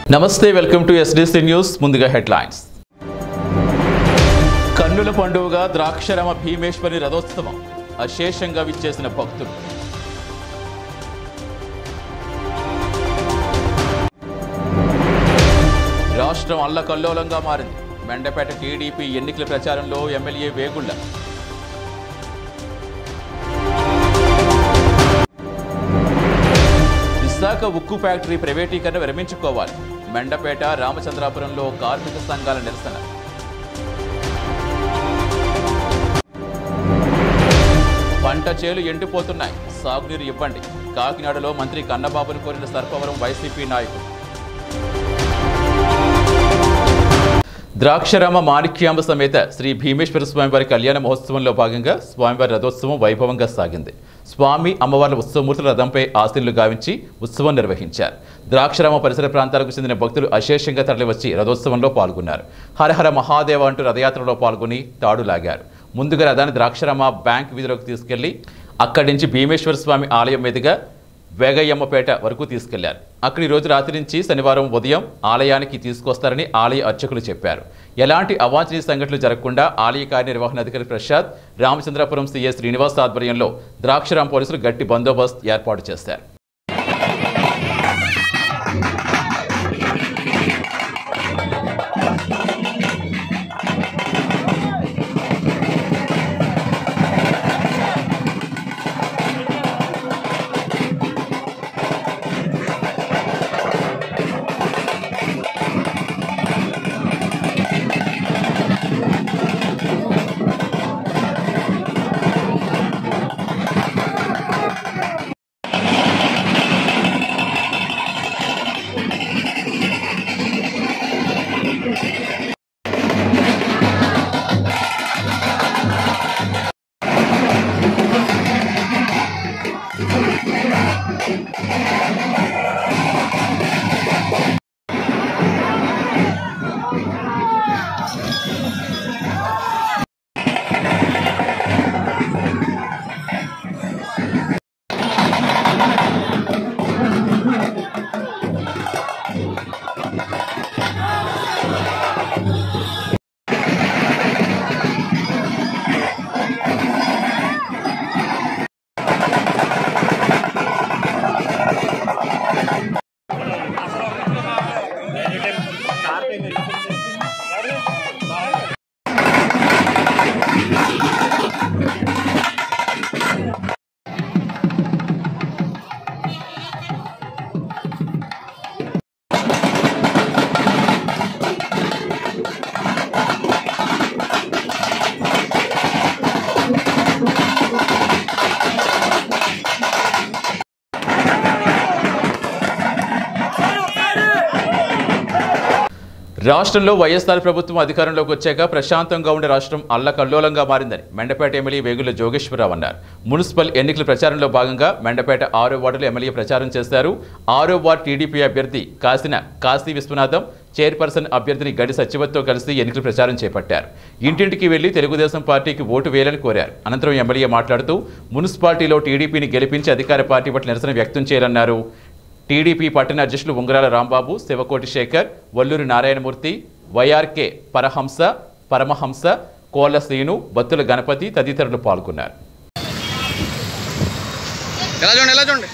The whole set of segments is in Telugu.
నమస్తే వెల్కమ్ టు ఎస్డిసి న్యూస్ ముందుగా హెడ్లైన్స్ కన్నుల పండుగగా ద్రాక్షరమ భీమేశ్వరి రథోత్సవం అశేషంగా విచ్చేసిన భక్తులు రాష్ట్రం అల్లకల్లోలంగా మారింది మెండపేట టీడీపీ ఎన్నికల ప్రచారంలో ఎమ్మెల్యే వేగుళ్ల విశాఖ ఉక్కు ఫ్యాక్టరీ ప్రైవేటీకరణ విరమించుకోవాలి మెండపేట రామచంద్రాపురంలో కార్మిక సంఘాల నిరసన పంట చేలు ఎండిపోతున్నాయి సాగునీరు ఇవ్వండి కాకినాడలో మంత్రి కన్నబాబును కోరిన సర్పవరం వైసీపీ నాయకులు ద్రాక్షరామ మాణిక్యాంబ సమేత శ్రీ భీమేశ్వర స్వామివారి కళ్యాణ మహోత్సవంలో భాగంగా స్వామివారి రథోత్సవం వైభవంగా సాగింది స్వామి అమ్మవార్ల ఉత్సవమూర్తుల రథంపై ఆశీర్లు గావించి ఉత్సవం నిర్వహించారు ద్రాక్షరామ పరిసర ప్రాంతాలకు చెందిన భక్తులు అశేషంగా తరలివచ్చి రథోత్సవంలో పాల్గొన్నారు హరహర మహాదేవ అంటూ రథయాత్రలో పాల్గొని తాడు లాగారు ముందుగా రథాన్ని ద్రాక్షరామ బ్యాంక్ వీధిలోకి తీసుకెళ్లి అక్కడి నుంచి భీమేశ్వర స్వామి ఆలయం మీదుగా వేగయ్యమ్మపేట వరకు తీసుకెళ్లారు అక్కడ ఈ రోజు రాత్రి నుంచి శనివారం ఉదయం ఆలయానికి తీసుకొస్తారని ఆలయ అర్చకులు చెప్పారు ఎలాంటి అవాంఛనీయ సంఘటనలు జరగకుండా ఆలయ కార్యనిర్వహణాధికారి ప్రసాద్ రామచంద్రపురం సీఎస్ శ్రీనివాస్ ఆధ్వర్యంలో ద్రాక్షరాం పోలీసులు గట్టి బందోబస్తు ఏర్పాటు చేశారు రాష్ట్రంలో వైఎస్ఆర్ ప్రభుత్వం అధికారంలోకి వచ్చాక ప్రశాంతంగా ఉండే రాష్ట్రం అల్లకల్లోలంగా మారిందని మెండపేట ఎమ్మెల్యే వేగుల జోగేశ్వరరావు అన్నారు మున్సిపల్ ఎన్నికల ప్రచారంలో భాగంగా మెండపేట ఆరో వార్డులో ఎమ్మెల్యే ప్రచారం చేశారు ఆరో వార్డు టీడీపీ అభ్యర్థి కాసిన కాశీ విశ్వనాథం చైర్పర్సన్ అభ్యర్థిని గడి సచివత్తో కలిసి ఎన్నికల ప్రచారం చేపట్టారు ఇంటింటికి వెళ్లి తెలుగుదేశం పార్టీకి ఓటు వేయాలని కోరారు అనంతరం ఎమ్మెల్యే మాట్లాడుతూ మున్సిపాలిటీలో టీడీపీని గెలిపించి అధికార పార్టీ పట్ల నిరసన వ్యక్తం చేయాలన్నారు టీడీపీ పట్టణ అధ్యక్షులు ఉంగరాల రాంబాబు శివకోటి శేఖర్ వల్లూరి నారాయణమూర్తి వైఆర్కే పరహంస పరమహంస కోళ్ల శ్రీను బత్తుల గణపతి తదితరులు పాల్గొన్నారు ఎలా చూడండి ఎలా చూడండి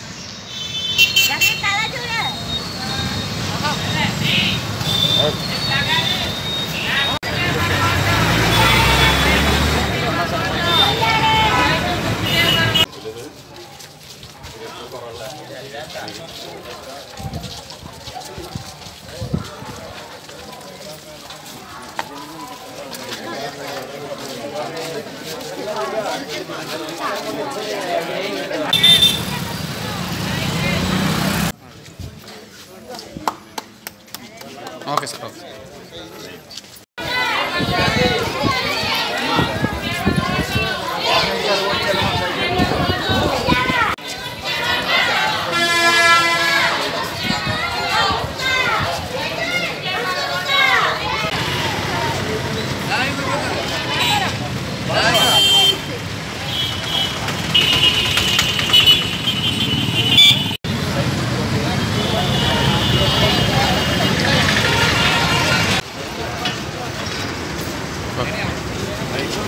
ఓకే సార్ ఓకే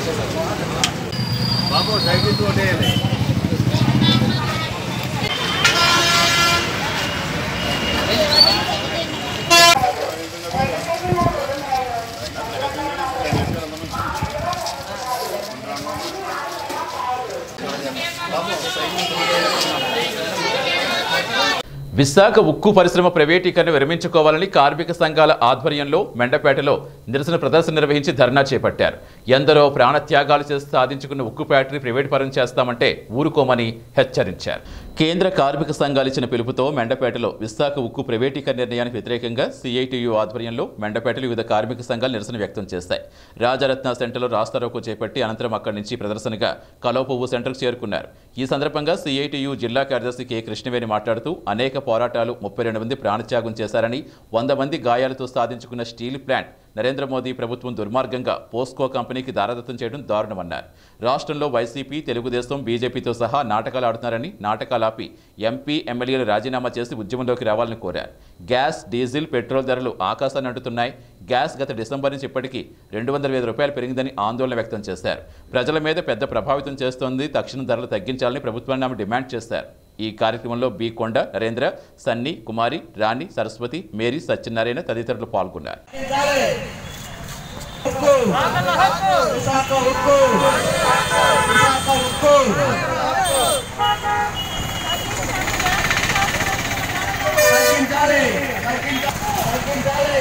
విశాఖ ఉక్కు పరిశ్రమ ప్రైవేటీకరణ విరమించుకోవాలని కార్మిక సంఘాల ఆధ్వర్యంలో మెండపేటలో నిరసన ప్రదర్శన నిర్వహించి ధర్నా చేపట్టారు ఎందరో ప్రాణత్యాగాలు చేసి సాధించుకున్న ఉక్కు ఫ్యాక్టరీ ప్రైవేట్ పరం చేస్తామంటే ఊరుకోమని హెచ్చరించారు కేంద్ర కార్మిక సంఘాలు ఇచ్చిన పిలుపుతో మెండపేటలో విశాఖ ఉక్కు ప్రైవేటీకరణ నిర్ణయానికి వ్యతిరేకంగా సిఐటియు ఆధ్వర్యంలో మెండపేటలో వివిధ కార్మిక సంఘాలు నిరసన వ్యక్తం చేశాయి రాజరత్న సెంటర్లో రాస్తారోకో చేపట్టి అనంతరం అక్కడి నుంచి ప్రదర్శనగా కలవపువ్వు సెంటర్కు చేరుకున్నారు ఈ సందర్భంగా సిఐటియు జిల్లా కార్యదర్శి కె కృష్ణవేణి మాట్లాడుతూ అనేక పోరాటాలు ముప్పై రెండు మంది ప్రాణత్యాగం చేశారని వంద మంది గాయాలతో సాధించుకున్న స్టీల్ ప్లాంట్ నరేంద్ర మోదీ ప్రభుత్వం దుర్మార్గంగా పోస్కో కంపెనీకి దారదత్తం చేయడం దారుణమన్నారు రాష్ట్రంలో వైసీపీ తెలుగుదేశం బీజేపీతో సహా నాటకాలు ఆడుతున్నారని నాటకాలు ఆపి ఎంపీ ఎమ్మెల్యేలు రాజీనామా చేసి ఉద్యమంలోకి రావాలని కోరారు గ్యాస్ డీజిల్ పెట్రోల్ ధరలు ఆకాశాన్ని అంటుతున్నాయి గ్యాస్ గత డిసెంబర్ నుంచి ఇప్పటికీ రెండు వందల వేల రూపాయలు పెరిగిందని ఆందోళన వ్యక్తం చేశారు ప్రజల మీద పెద్ద ప్రభావితం చేస్తోంది తక్షణ ధరలు తగ్గించాలని ప్రభుత్వాన్ని ఆమె డిమాండ్ చేశారు ఈ కార్యక్రమంలో బి కొండ నరేంద్ర సన్నీ కుమారి రాణి సరస్వతి మేరీ సత్యనారాయణ తదితరులు పాల్గొన్నారు విశాఖ ఉక్కు విశాఖ ఉక్కు తగ్గించాలి తగ్గించాలి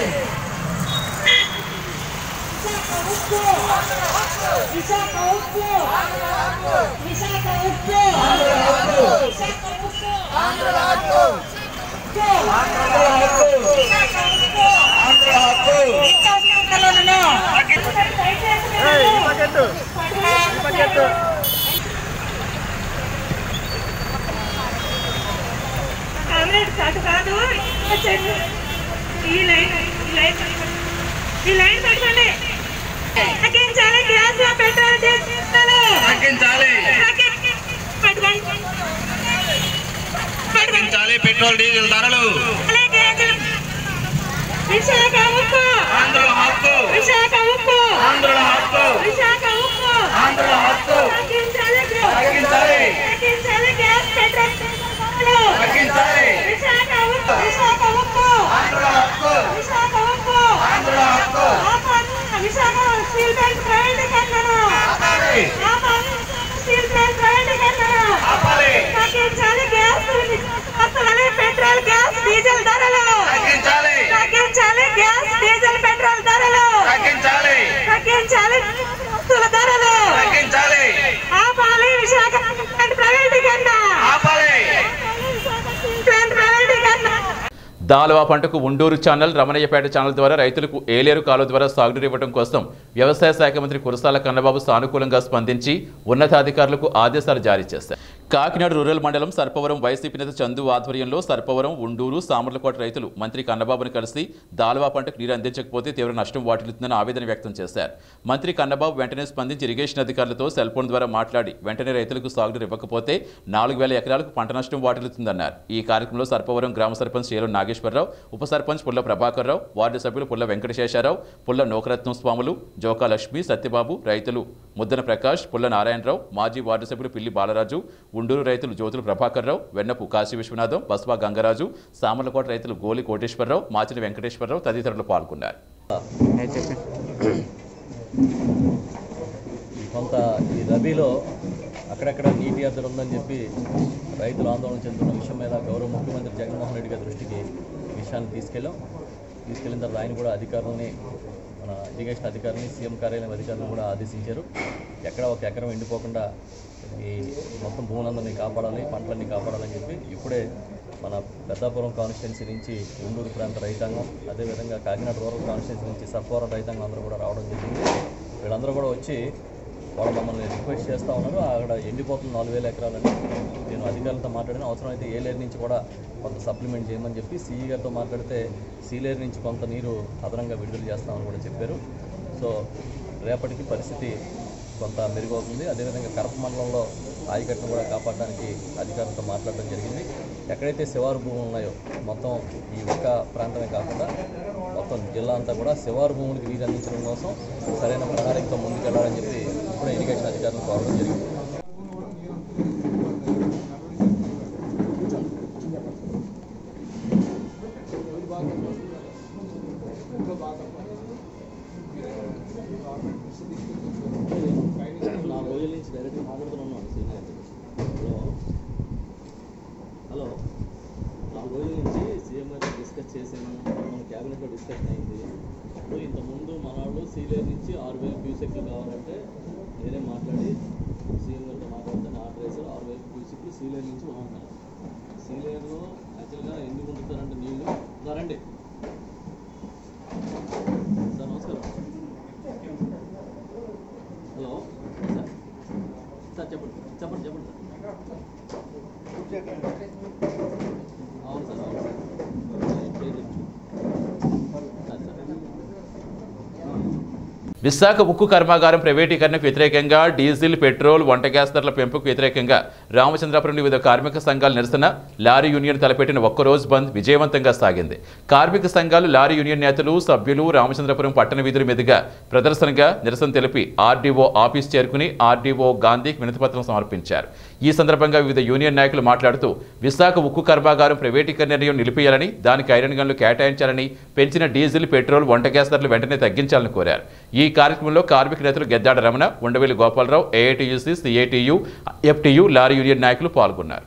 విశాఖ ఉక్కు విశాఖ ఉక్కు విశాఖ ఉక్కు ఆంధ్ర హక్కు ఆంధ్ర హక్కు విశాఖ ఉక్కు ఆంధ్ర హక్కు కామ్రేడ్స్ అటు కాదు వచ్చేసి ఈ లైన్ ఈ లైన్ ఈ లైన్ పెట్టండి తగ్గించాలి గ్యాస్ పెట్రోల్ డీజిల్ తగ్గించాలి పెట్టుకోండి తగ్గించాలి పెట్రోల్ డీజిల్ ధరలు విశాఖ ఉక్కు ఆంధ్ర హక్కు విశాఖ ఉక్కు ఆంధ్ర హక్కు విశాఖ ఉక్కు ఆంధ్ర హక్కు తగ్గించాలి గ్యాస్ తగ్గించాలి తగ్గించాలి గ్యాస్ పెట్రోల్ ధరలు. తగ్గించాలి విశాఖ ఉక్కు విశాఖ ఉక్కు ఆంధ్ర హక్కు విశాఖ ఉక్కు ఆంధ్ర హక్కు ఆపాలి. విశాఖ స్టీల్ ప్లాంట్ ప్రైవేటీకరణ ఆపాలి ఆపాలి. స్టీల్ ప్లాంట్ ప్రైవేటీకరణ ఆపాలి తగ్గించాలి గ్యాస్ అసలు పెట్రోల్ గ్యాస్ డీజిల్ ధరలు తగ్గించాలి తగ్గించాలి గ్యాస్ డీజిల్ పెట్రోల్ ధరలు తగ్గించాలి తగ్గించాలి వస్తువుల ధరలు తగ్గించాలి ఆపాలి విశాఖ ప్లాంట్ ప్రైవేటీకరణ ఆపాలి ప్లాంట్ ప్రైవేటీకరణ దాలవా పంటకు ఉండూరు ఛానల్ రమణయ్యపేట ఛానల్ ద్వారా రైతులకు ఏలేరు కాలువ ద్వారా సాగునీరు ఇవ్వడం కోసం వ్యవసాయ శాఖ మంత్రి కురసాల కన్నబాబు సానుకూలంగా స్పందించి ఉన్నతాధికారులకు ఆదేశాలు జారీ చేశారు కాకినాడ రూరల్ మండలం సర్పవరం వైసీపీ నేత చందు ఆధ్వర్యంలో సర్పవరం ఉండూరు సామర్లకోట రైతులు మంత్రి కన్నబాబును కలిసి దాల్వా పంటకు నీరు అందించకపోతే తీవ్ర నష్టం వాటిల్లుతుందని ఆవేదన వ్యక్తం చేశారు మంత్రి కన్నబాబు వెంటనే స్పందించి ఇరిగేషన్ అధికారులతో సెల్ ఫోన్ ద్వారా మాట్లాడి వెంటనే రైతులకు సాగునీరు ఇవ్వకపోతే నాలుగు వేల ఎకరాలకు పంట నష్టం వాటిల్లుతుందన్నారు ఈ కార్యక్రమంలో సర్పవరం గ్రామ సర్పంచ్ శీలం నాగేశ్వరరావు ఉప సర్పంచ్ పుల్ల ప్రభాకర్ రావు వార్డు సభ్యులు పుల్ల వెంకటశేషారావు పుల్ల నోకరత్నం స్వాములు జోకా లక్ష్మి సత్యబాబు రైతులు ముద్దన ప్రకాష్ పుల్ల నారాయణరావు మాజీ వార్డు సభ్యులు పిల్లి బాలరాజు ఉండూరు రైతులు జ్యోతులు ప్రభాకర్ రావు వెన్నపు కాశీ విశ్వనాథం బస్వా గంగరాజు సామర్లకోట రైతులు గోలి కోటేశ్వరరావు మాచిన వెంకటేశ్వరరావు తదితరులు పాల్గొన్నారు కొంత ఈ రబీలో అక్కడక్కడ నీటి ఎద్దడి ఉందని చెప్పి రైతులు ఆందోళన చెందుతున్న విషయం మీద గౌరవ ముఖ్యమంత్రి జగన్మోహన్ రెడ్డి గారి దృష్టికి ఈ విషయాన్ని తీసుకెళ్ళాం తీసుకెళ్ళిన తర్వాత ఆయన కూడా అధికారులని మన ఇరిగేషన్ అధికారులని సీఎం కార్యాలయం అధికారులను కూడా ఆదేశించారు ఎక్కడ ఒక ఎకరం ఎండిపోకుండా ఈ మొత్తం భూములందరినీ కాపాడాలి పంటలన్నీ కాపాడాలని చెప్పి ఇప్పుడే మన పెద్దాపురం కాన్స్టిట్యున్సీ నుంచి ఉండూరు ప్రాంత రైతాంగం అదేవిధంగా కాకినాడ రూరల్ కాన్స్టిట్యున్సీ నుంచి సర్పవరం రైతాంగం అందరూ కూడా రావడం జరిగింది వీళ్ళందరూ కూడా వచ్చి వాళ్ళు మమ్మల్ని రిక్వెస్ట్ చేస్తూ ఉన్నారు అక్కడ ఎండిపోతుంది నాలుగు వేల ఎకరాలని నేను అధికారులతో మాట్లాడిన అవసరమైతే ఏ లేర్ నుంచి కూడా కొంత సప్లిమెంట్ చేయమని చెప్పి సిఈ గారితో మాట్లాడితే సీ లేర్ నుంచి కొంత నీరు అదనంగా విడుదల చేస్తామని కూడా చెప్పారు సో రేపటికి పరిస్థితి కొంత మెరుగవుతుంది అదేవిధంగా కరప మండలంలో ఆయకట్టును కూడా కాపాడడానికి అధికారులతో మాట్లాడడం జరిగింది ఎక్కడైతే శివారు భూములు ఉన్నాయో మొత్తం ఈ ఒక్క ప్రాంతమే కాకుండా మొత్తం జిల్లా అంతా కూడా శివారు భూములకు నీరు అందించడం కోసం సరైన ప్రణాళికతో ముందుకెళ్లాలని చెప్పి ఇప్పుడే అధికారులను కోరడం జరిగింది నాలుగు రోజుల నుంచి డైరెక్ట్గా మాట్లాడుతున్నాను సీనియర్ హలో హలో నాలుగు రోజుల నుంచి సీఎం గారితో డిస్కస్ చేశాను మన క్యాబినెట్లో డిస్కషన్ అయింది ఇప్పుడు ఇంతకుముందు మనవాళ్ళు సీలేర్ నుంచి ఆరు వేల క్యూసెక్లు కావాలంటే నేనే మాట్లాడి సీఎం గారితో మాట్లాడితే నా ఆర్డర్ వేశారు ఆరు వేల క్యూసెక్లు సీలేర్ నుంచి బాగుంటారు సీలేర్లో యాక్చువల్గా ఎందుకు ఉంటుందంటే నీళ్ళు రండి సార్ నమస్కారం హలో సార్ సార్ చెప్పండి చెప్పండి చెప్పండి సార్ అవును సార్ అవును సార్ ఏం పేరు చెప్పు. సార్ సార్ విశాఖ ఉక్కు కర్మాగారం ప్రైవేటీకరణకు వ్యతిరేకంగా డీజిల్ పెట్రోల్ వంట గ్యాస్ ధరల పెంపుకు వ్యతిరేకంగా రామచంద్రాపురం వివిధ కార్మిక సంఘాల నిరసన లారీ యూనియన్ తలపెట్టిన ఒక్కరోజు బంద్ విజయవంతంగా సాగింది కార్మిక సంఘాలు లారీ యూనియన్ నేతలు సభ్యులు రామచంద్రపురం పట్టణ వీధుల మీదుగా ప్రదర్శనగా నిరసన తెలిపి ఆర్డీఓ ఆఫీస్ చేరుకుని ఆర్డీఓ గాంధీకి వినతిపత్రం సమర్పించారు ఈ సందర్భంగా వివిధ యూనియన్ నాయకులు మాట్లాడుతూ విశాఖ ఉక్కు కర్మాగారం ప్రైవేటీకరణ నిర్ణయం నిలిపేయాలని దానికి ఐరన్ గన్లు కేటాయించాలని పెంచిన డీజిల్ పెట్రోల్ వంట గ్యాస్ ధరలు వెంటనే తగ్గించాలని కోరారు ఈ కార్యక్రమంలో కార్మిక నేతలు Geddada Ramana Undavalli Gopalarao AITUC CITU FTU lorry union నాయకులు పాల్గొన్నారు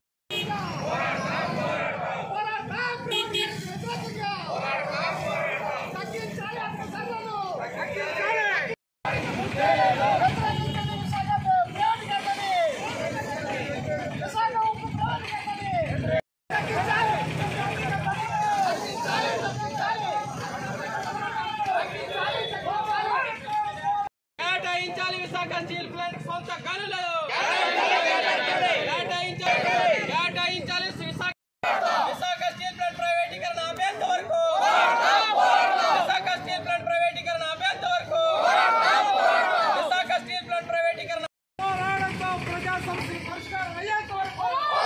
కేటాయించాలి విశాఖ స్టీల్ ప్లాంట్ సొంత గనులు కేటాయించాలి కేటాయించాలి విశాఖ విశాఖ స్టీల్ ప్లాంట్ ప్రైవేటీకరణ ఆపేంత వరకు విశాఖ స్టీల్ ప్లాంట్ ప్రైవేటీకరణ ఆపేంత వరకు విశాఖ స్టీల్ ప్లాంట్ ప్రైవేటీకరణ పోరాడంతో ప్రజా సమస్యలు పరిష్కారం అయ్యేంత వరకు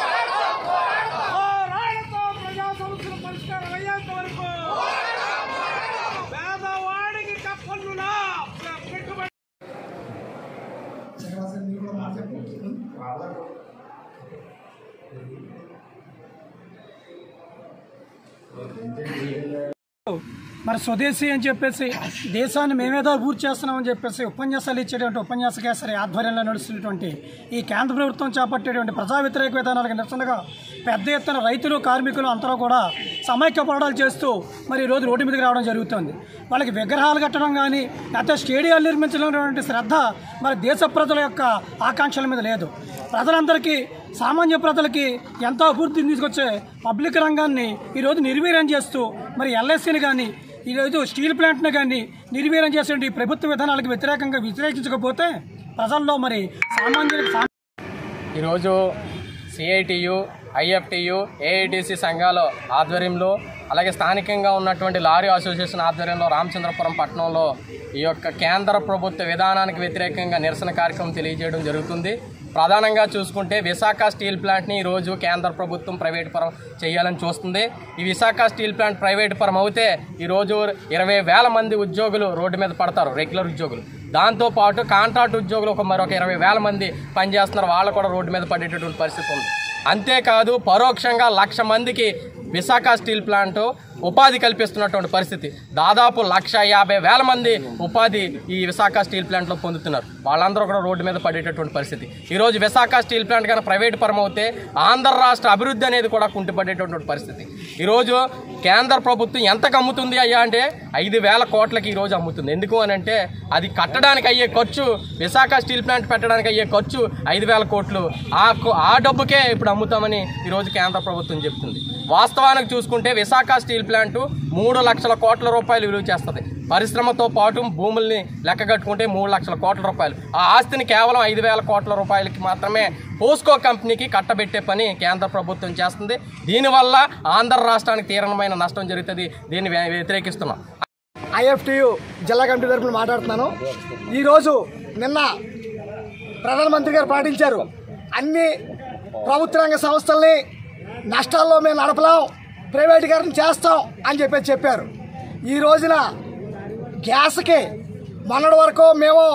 పోరాడంతో ప్రజా సమస్యలు పరిష్కారం అయ్యేంత వరకు పేదవాడికి కప్పన్నులా పెట్టుబడి మరి స్వదేశీ అని చెప్పేసి దేశాన్ని మేమేదో అభివృద్ధి చేస్తున్నామని చెప్పేసి ఉపన్యాసాలు ఇచ్చేటువంటి ఉపన్యాసకేసరి ఆధ్వర్యంలో నడుస్తున్నటువంటి ఈ కేంద్ర ప్రభుత్వం చేపట్టేటువంటి ప్రజా వ్యతిరేక విధానాలకు నిరసనగా పెద్ద ఎత్తున రైతులు కార్మికులు అందరూ కూడా సమైక్య పోరాటాలు చేస్తూ మరి ఈ రోజు రోడ్డు మీదకి రావడం జరుగుతుంది వాళ్ళకి విగ్రహాలు కట్టడం కానీ లేకపోతే స్టేడియాలు నిర్మించడం శ్రద్ధ మరి దేశ ప్రజల యొక్క ఆకాంక్షల మీద లేదు ప్రజలందరికీ సామాన్య ప్రజలకి ఎంతో అభివృద్ధిని తీసుకొచ్చే పబ్లిక్ రంగాన్ని ఈరోజు నిర్వీర్యం చేస్తూ మరి ఎల్ఐసిని కానీ ఈరోజు స్టీల్ ప్లాంట్ని కానీ నిర్వీర్యం చేసే ఈ ప్రభుత్వ విధానాలకు వ్యతిరేకంగా వ్యతిరేకించకపోతే ప్రజల్లో మరి సామాన్యులకు సా- ఈరోజు సిఐటియు ఐఎఫ్టియు ఏఐటిసి సంఘాల ఆధ్వర్యంలో అలాగే స్థానికంగా ఉన్నటువంటి లారీ అసోసియేషన్ ఆధ్వర్యంలో రామచంద్రపురం పట్టణంలో ఈ యొక్క కేంద్ర ప్రభుత్వ విధానానికి వ్యతిరేకంగా నిరసన కార్యక్రమం తెలియజేయడం జరుగుతుంది ప్రధానంగా చూసుకుంటే విశాఖ స్టీల్ ప్లాంట్ని ఈరోజు కేంద్ర ప్రభుత్వం ప్రైవేట్ పరం చేయాలని చూస్తుంది ఈ విశాఖ స్టీల్ ప్లాంట్ ప్రైవేట్ పరం అవుతే ఈరోజు ఇరవై వేల మంది ఉద్యోగులు రోడ్డు మీద పడతారు రెగ్యులర్ ఉద్యోగులు దాంతోపాటు కాంట్రాక్ట్ ఉద్యోగులు ఒక మరొక ఇరవై వేల మంది పనిచేస్తున్నారు వాళ్ళు కూడా రోడ్డు మీద పడేటటువంటి పరిస్థితి ఉంది అంతేకాదు పరోక్షంగా లక్ష మందికి విశాఖ స్టీల్ ప్లాంట్ ఉపాధి కల్పిస్తున్నటువంటి పరిస్థితి దాదాపు లక్ష యాభై వేల మంది ఉపాధి ఈ విశాఖ స్టీల్ ప్లాంట్లో పొందుతున్నారు వాళ్ళందరూ కూడా రోడ్డు మీద పడేటటువంటి పరిస్థితి ఈరోజు విశాఖ స్టీల్ ప్లాంట్ కానీ ప్రైవేట్ పరం అవుతే ఆంధ్ర రాష్ట్ర అభివృద్ధి అనేది కూడా కుంటుపడేటటువంటి పరిస్థితి ఈరోజు కేంద్ర ప్రభుత్వం ఎంతకు అమ్ముతుంది అయ్యా అంటే ఐదు వేల కోట్లకి ఈరోజు అమ్ముతుంది ఎందుకు అని అంటే అది కట్టడానికి అయ్యే ఖర్చు విశాఖ స్టీల్ ప్లాంట్ పెట్టడానికి అయ్యే ఖర్చు ఐదు వేల కోట్లు ఆ కొ- ఆ డబ్బుకే ఇప్పుడు అమ్ముతామని ఈరోజు కేంద్ర ప్రభుత్వం చెప్తుంది వాస్తవానికి చూసుకుంటే విశాఖ స్టీల్ ప్లాంట్ మూడు లక్షల కోట్ల రూపాయలు విలువ చేస్తుంది పరిశ్రమతో పాటు భూముల్ని లెక్క కట్టుకుంటే మూడు లక్షల కోట్ల రూపాయలు ఆ ఆస్తిని కేవలం ఐదు వేల కోట్ల రూపాయలకి మాత్రమే పోస్కో కంపెనీకి కట్టబెట్టే పని కేంద్ర ప్రభుత్వం చేస్తుంది దీనివల్ల ఆంధ్ర రాష్ట్రానికి తీవ్రమైన నష్టం జరుగుతుంది దీన్ని వ్య- వ్యతిరేకిస్తున్నాం ఐఎఫ్టియు జిల్లా కమిటీ తరఫున మాట్లాడుతున్నాను ఈరోజు నిన్న ప్రధానమంత్రి గారు పాటించారు అన్ని ప్రభుత్వ రంగ సంస్థల్ని నష్టాల్లో మేము నడపలేం ప్రైవేటీకరణ చేస్తాం అని చెప్పేసి చెప్పారు ఈ రోజున గ్యాస్కి మొన్నటి వరకు మేము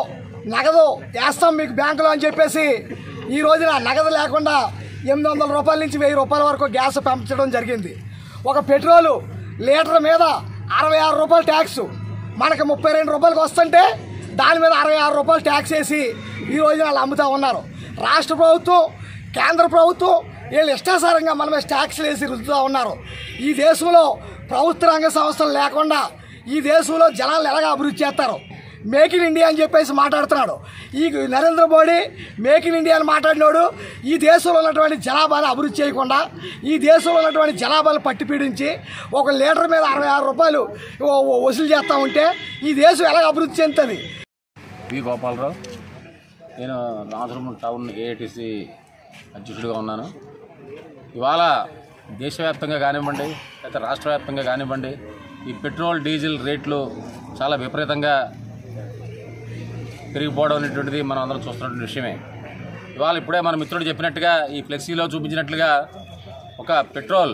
నగదు వేస్తాం మీకు బ్యాంకులో అని చెప్పేసి ఈ రోజున నగదు లేకుండా ఎనిమిది వందల రూపాయల నుంచి వెయ్యి రూపాయల వరకు గ్యాస్ పంపించడం జరిగింది ఒక పెట్రోలు లీటర్ మీద అరవై ఆరు రూపాయలు ట్యాక్స్ మనకి ముప్పై రెండు రూపాయలకి వస్తుంటే దాని మీద అరవై ఆరు రూపాయలు ట్యాక్స్ వేసి ఈ రోజున వాళ్ళు అమ్ముతా ఉన్నారు రాష్ట్ర ప్రభుత్వం కేంద్ర ప్రభుత్వం వీళ్ళు ఇష్టాసారంగా మన మీద ట్యాక్స్లు వేసి రుద్దుతూ ఉన్నారు ఈ దేశంలో ప్రభుత్వ రంగ సంస్థలు లేకుండా ఈ దేశంలో జనాలు ఎలాగ అభివృద్ధి చేస్తారు మేక్ ఇన్ ఇండియా అని చెప్పేసి మాట్లాడుతున్నాడు ఈ Narendra Modi make in India అని మాట్లాడినాడు ఈ దేశంలో ఉన్నటువంటి జనాభాను అభివృద్ధి చేయకుండా ఈ దేశంలో ఉన్నటువంటి జనాభాను పట్టి పీడించి ఒక లీటర్ మీద అరవై ఆరు రూపాయలు వ- వ- వసూలు చేస్తూ ఉంటే ఈ దేశం ఎలాగ అభివృద్ధి చెందుతుంది వి గోపాలరావు నేను రామసుబ్రహ్మణ్యం టౌన్ ఏఐటిసి అధ్యక్షుడిగా ఉన్నాను ఇవాళ దేశవ్యాప్తంగా కానివ్వండి లేకపోతే రాష్ట్ర వ్యాప్తంగా కానివ్వండి ఈ పెట్రోల్ డీజిల్ రేట్లు చాలా విపరీతంగా పెరిగిపోవడం అనేటువంటిది మనం అందరం చూస్తున్నటువంటి విషయమే ఇవాళ ఇప్పుడే మన మిత్రుడు చెప్పినట్టుగా ఈ ఫ్లెక్సీలో చూపించినట్లుగా ఒక పెట్రోల్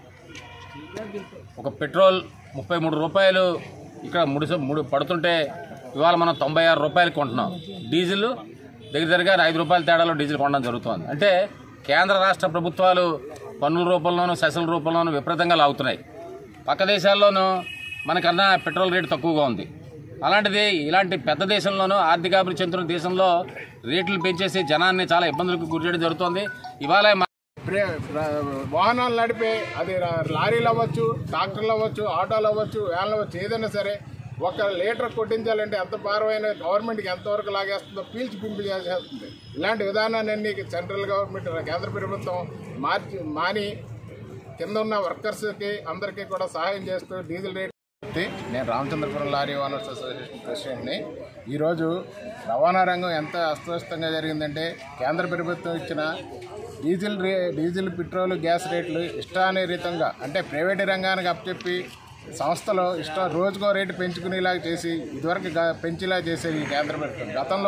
ఒక పెట్రోల్ ముప్పై మూడు రూపాయలు ఇక్కడ మూడు స- మూడు పడుతుంటే ఇవాళ మనం తొంభై ఆరు రూపాయలకి కొంటున్నాం డీజిల్ దగ్గర దగ్గరగా ఐదు రూపాయల తేడాలో డీజిల్ కొనడం జరుగుతుంది అంటే కేంద్ర రాష్ట్ర ప్రభుత్వాలు పన్నుల రూపంలోనూ సెసల రూపంలోనూ విపరీతంగా లాగుతున్నాయి పక్క దేశాల్లోనూ మనకన్నా పెట్రోల్ రేటు తక్కువగా ఉంది అలాంటిది ఇలాంటి పెద్ద దేశంలోనూ ఆర్థికాభివృద్ధి చెందుతున్న దేశంలో రేట్లు పెంచేసి జనాన్ని చాలా ఇబ్బందులకు గురి చేయడం జరుగుతుంది ఇవాళ మన ప్రే- ప్ర- వాహనాలు నడిపే అది రా- లారీలు అవ్వచ్చు ట్రాక్టర్లు అవ్వచ్చు ఆటోలు అవ్వచ్చు వ్యాన్లు అవ్వచ్చు ఏదైనా సరే ఒక లీటర్ కొట్టించాలంటే ఎంత భారమైన గవర్నమెంట్కి ఎంతవరకు లాగేస్తుందో పీల్చి పింపిల్ చేసేస్తుంది ఇలాంటి విధానాన్ని సెంట్రల్ గవర్నమెంట్ కేంద్ర ప్రభుత్వం మార్చి మాని కింద ఉన్న వర్కర్స్కి అందరికీ కూడా సహాయం చేస్తూ డీజిల్ రేట్ నేను రామచంద్రపురం లారీ ఓనర్స్ అసోసియేషన్ ప్రెసిడెంట్ని ఈరోజు రవాణా రంగం ఎంత అస్తవ్యస్తంగా జరిగిందంటే కేంద్ర ప్రభుత్వం ఇచ్చిన డీజిల్ రే డీజిల్ పెట్రోల్ గ్యాస్ రేట్లు ఇష్టానురీతంగా అంటే ప్రైవేట్ రంగానికి అప్పచెప్పి సంస్థలో ఇష్ట రోజుకో రేటు పెంచుకునేలాగా చేసి ఇదివరకు గ- పెంచేలా చేసేది ఈ కేంద్ర ప్రభుత్వం గతంలో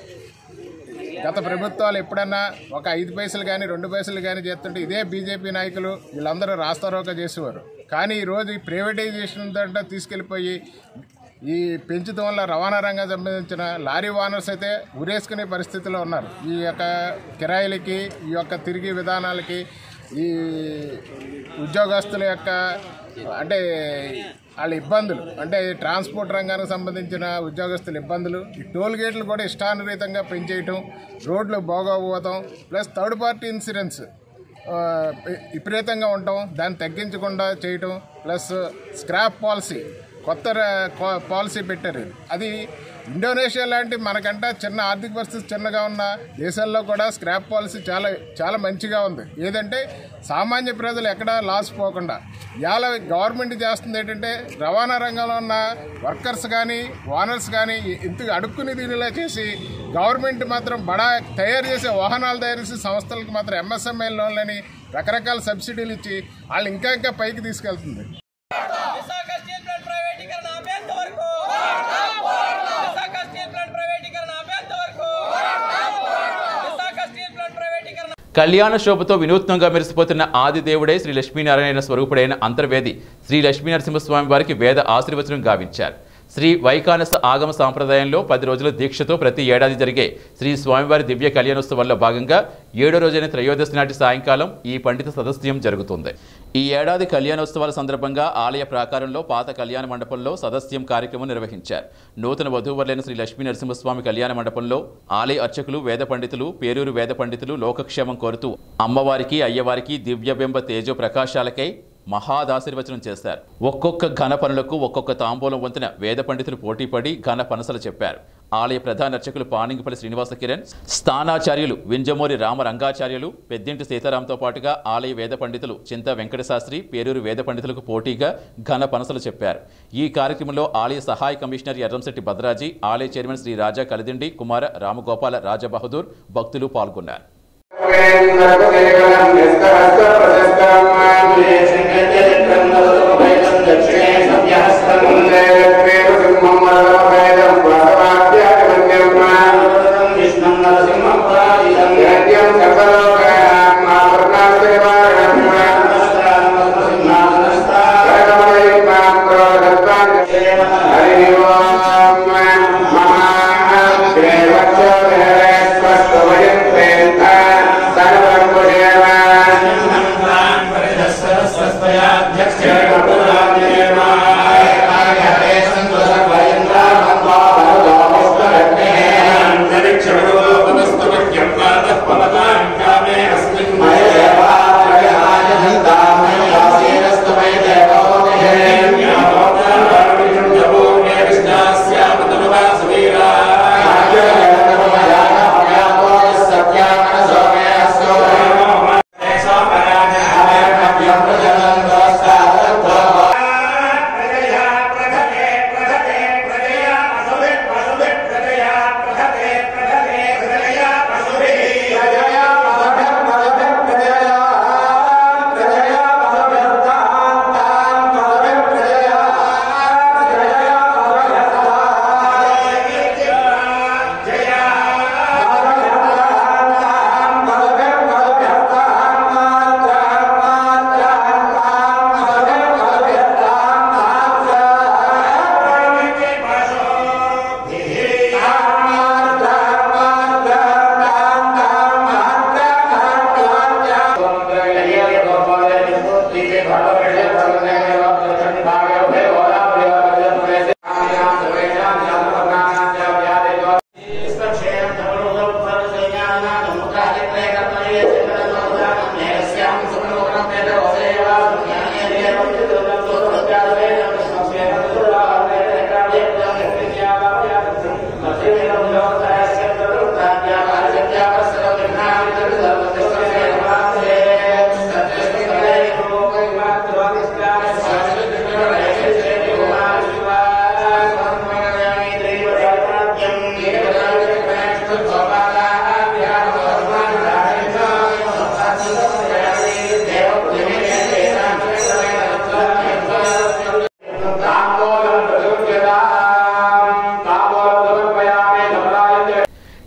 గత ప్రభుత్వాలు ఎప్పుడన్నా ఒక ఐదు పైసలు కానీ రెండు పైసలు కానీ చేస్తుంటే ఇదే బీజేపీ నాయకులు వీళ్ళందరూ రాస్తారోక చేసేవారు కానీ ఈరోజు ఈ ప్రైవేటైజేషన్ దంట తీసుకెళ్ళిపోయి ఈ పెంచుతాం వల్ల రవాణా రంగం సంబంధించిన లారీ ఓనర్స్ అయితే ఉరేసుకునే పరిస్థితిలో ఉన్నారు ఈ యొక్క కిరాయిలకి ఈ యొక్క తిరిగి విధానాలకి ఈ ఉద్యోగస్తుల యొక్క అంటే వాళ్ళ ఇబ్బందులు అంటే ఈ ట్రాన్స్పోర్ట్ రంగానికి సంబంధించిన ఉద్యోగస్తుల ఇబ్బందులు ఈ టోల్ గేట్లు కూడా ఇష్టానురీతంగా పెంచేయటం రోడ్లు బాగోపోవటం ప్లస్ థర్డ్ పార్టీ ఇన్సూరెన్స్ ఆ, విపరీతంగా ఉండటం దాన్ని తగ్గించకుండా చేయటం ప్లస్ స్క్రాప్ పాలసీ కొత్త ర- కో- పాలసీ పెట్టారు అది ఇండోనేషియా లాంటి మనకంట చిన్న ఆర్థిక పరిస్థితి చిన్నగా ఉన్న దేశాల్లో కూడా స్క్రాప్ పాలసీ చాలా చాలా మంచిగా ఉంది ఏదంటే సామాన్య ప్రజలు ఎక్కడా లాస్ పోకుండా ఇవాళ గవర్నమెంట్ చేస్తుంది ఏంటంటే రవాణా రంగంలో ఉన్న వర్కర్స్ కానీ ఓనర్స్ కానీ ఇంత అడుక్కుని దీనిలా చేసి గవర్నమెంట్ మాత్రం బడా తయారు చేసే వాహనాలు తయారు చేసే సంస్థలకు మాత్రం ఎంఎస్ఎంఐ లోన్లని రకరకాల సబ్సిడీలు ఇచ్చి వాళ్ళు ఇంకా ఇంకా పైకి తీసుకెళ్తుంది విశాఖ స్టీల్ ప్లాంట్ ప్రైవేటీకరణ ఆపేంత వరకు విశాఖ స్టీల్ ప్లాంట్ ప్రైవేటీకరణ ఆపేంత వరకు విశాఖ స్టీల్ ప్లాంట్ ప్రైవేటీకరణ కళ్యాణ శోభతో వినూత్నంగా మెరిసిపోతున్న ఆదిదేవుడే శ్రీ లక్ష్మీనారాయణ స్వరూపుడైన అంతర్వేది శ్రీ లక్ష్మీ నరసింహస్వామి వారికి వేద ఆశీర్వచనం గావించారు శ్రీ వైకానస ఆగమ సాంప్రదాయంలో పది రోజుల దీక్షతో ప్రతి ఏడాది జరిగే శ్రీ స్వామివారి దివ్య కళ్యాణోత్సవంలో భాగంగా ఏడో రోజైన త్రయోదశి నాటి సాయంకాలం ఈ పండిత సదస్యం జరుగుతుంది ఈ ఏడాది కళ్యాణోత్సవాల సందర్భంగా ఆలయ ప్రాకారంలో పాత కళ్యాణ మండపంలో సదస్యం కార్యక్రమం నిర్వహించారు నూతన వధూవరులైన శ్రీ లక్ష్మీ నరసింహస్వామి కళ్యాణ మండపంలో ఆలయ అర్చకులు వేద పండితులు పేరూరు వేద పండితులు లోకక్షేమం కోరుతూ అమ్మవారికి అయ్యవారికి దివ్యబింబ తేజో ప్రకాశాలకై మహాదాశీర్వచనం చేశారు ఒక్కొక్క ఘన పనులకు ఒక్కొక్క తాంబూలం వంతున వేద పండితులు పోటీపడి ఘన పనసలు చెప్పారు ఆలయ ప్రధాన అర్చకులు పానింగిపల్లి శ్రీనివాస కిరణ్ స్థానాచార్యులు వింజమూరి రామ రంగాచార్యులు పెద్దింటి సీతారాంతో పాటుగా ఆలయ వేద పండితులు చింత వెంకటశాస్త్రి పేరూరు వేద పండితులకు పోటీగా ఘన పనసలు చెప్పారు ఈ కార్యక్రమంలో ఆలయ సహాయ కమిషనర్ ఎర్రంశెట్టి భద్రాజీ ఆలయ చైర్మన్ శ్రీ రాజా కలిదిండి కుమార రామగోపాల రాజబహదూర్ భక్తులు పాల్గొన్నారు హరి ఓం మహాదేవ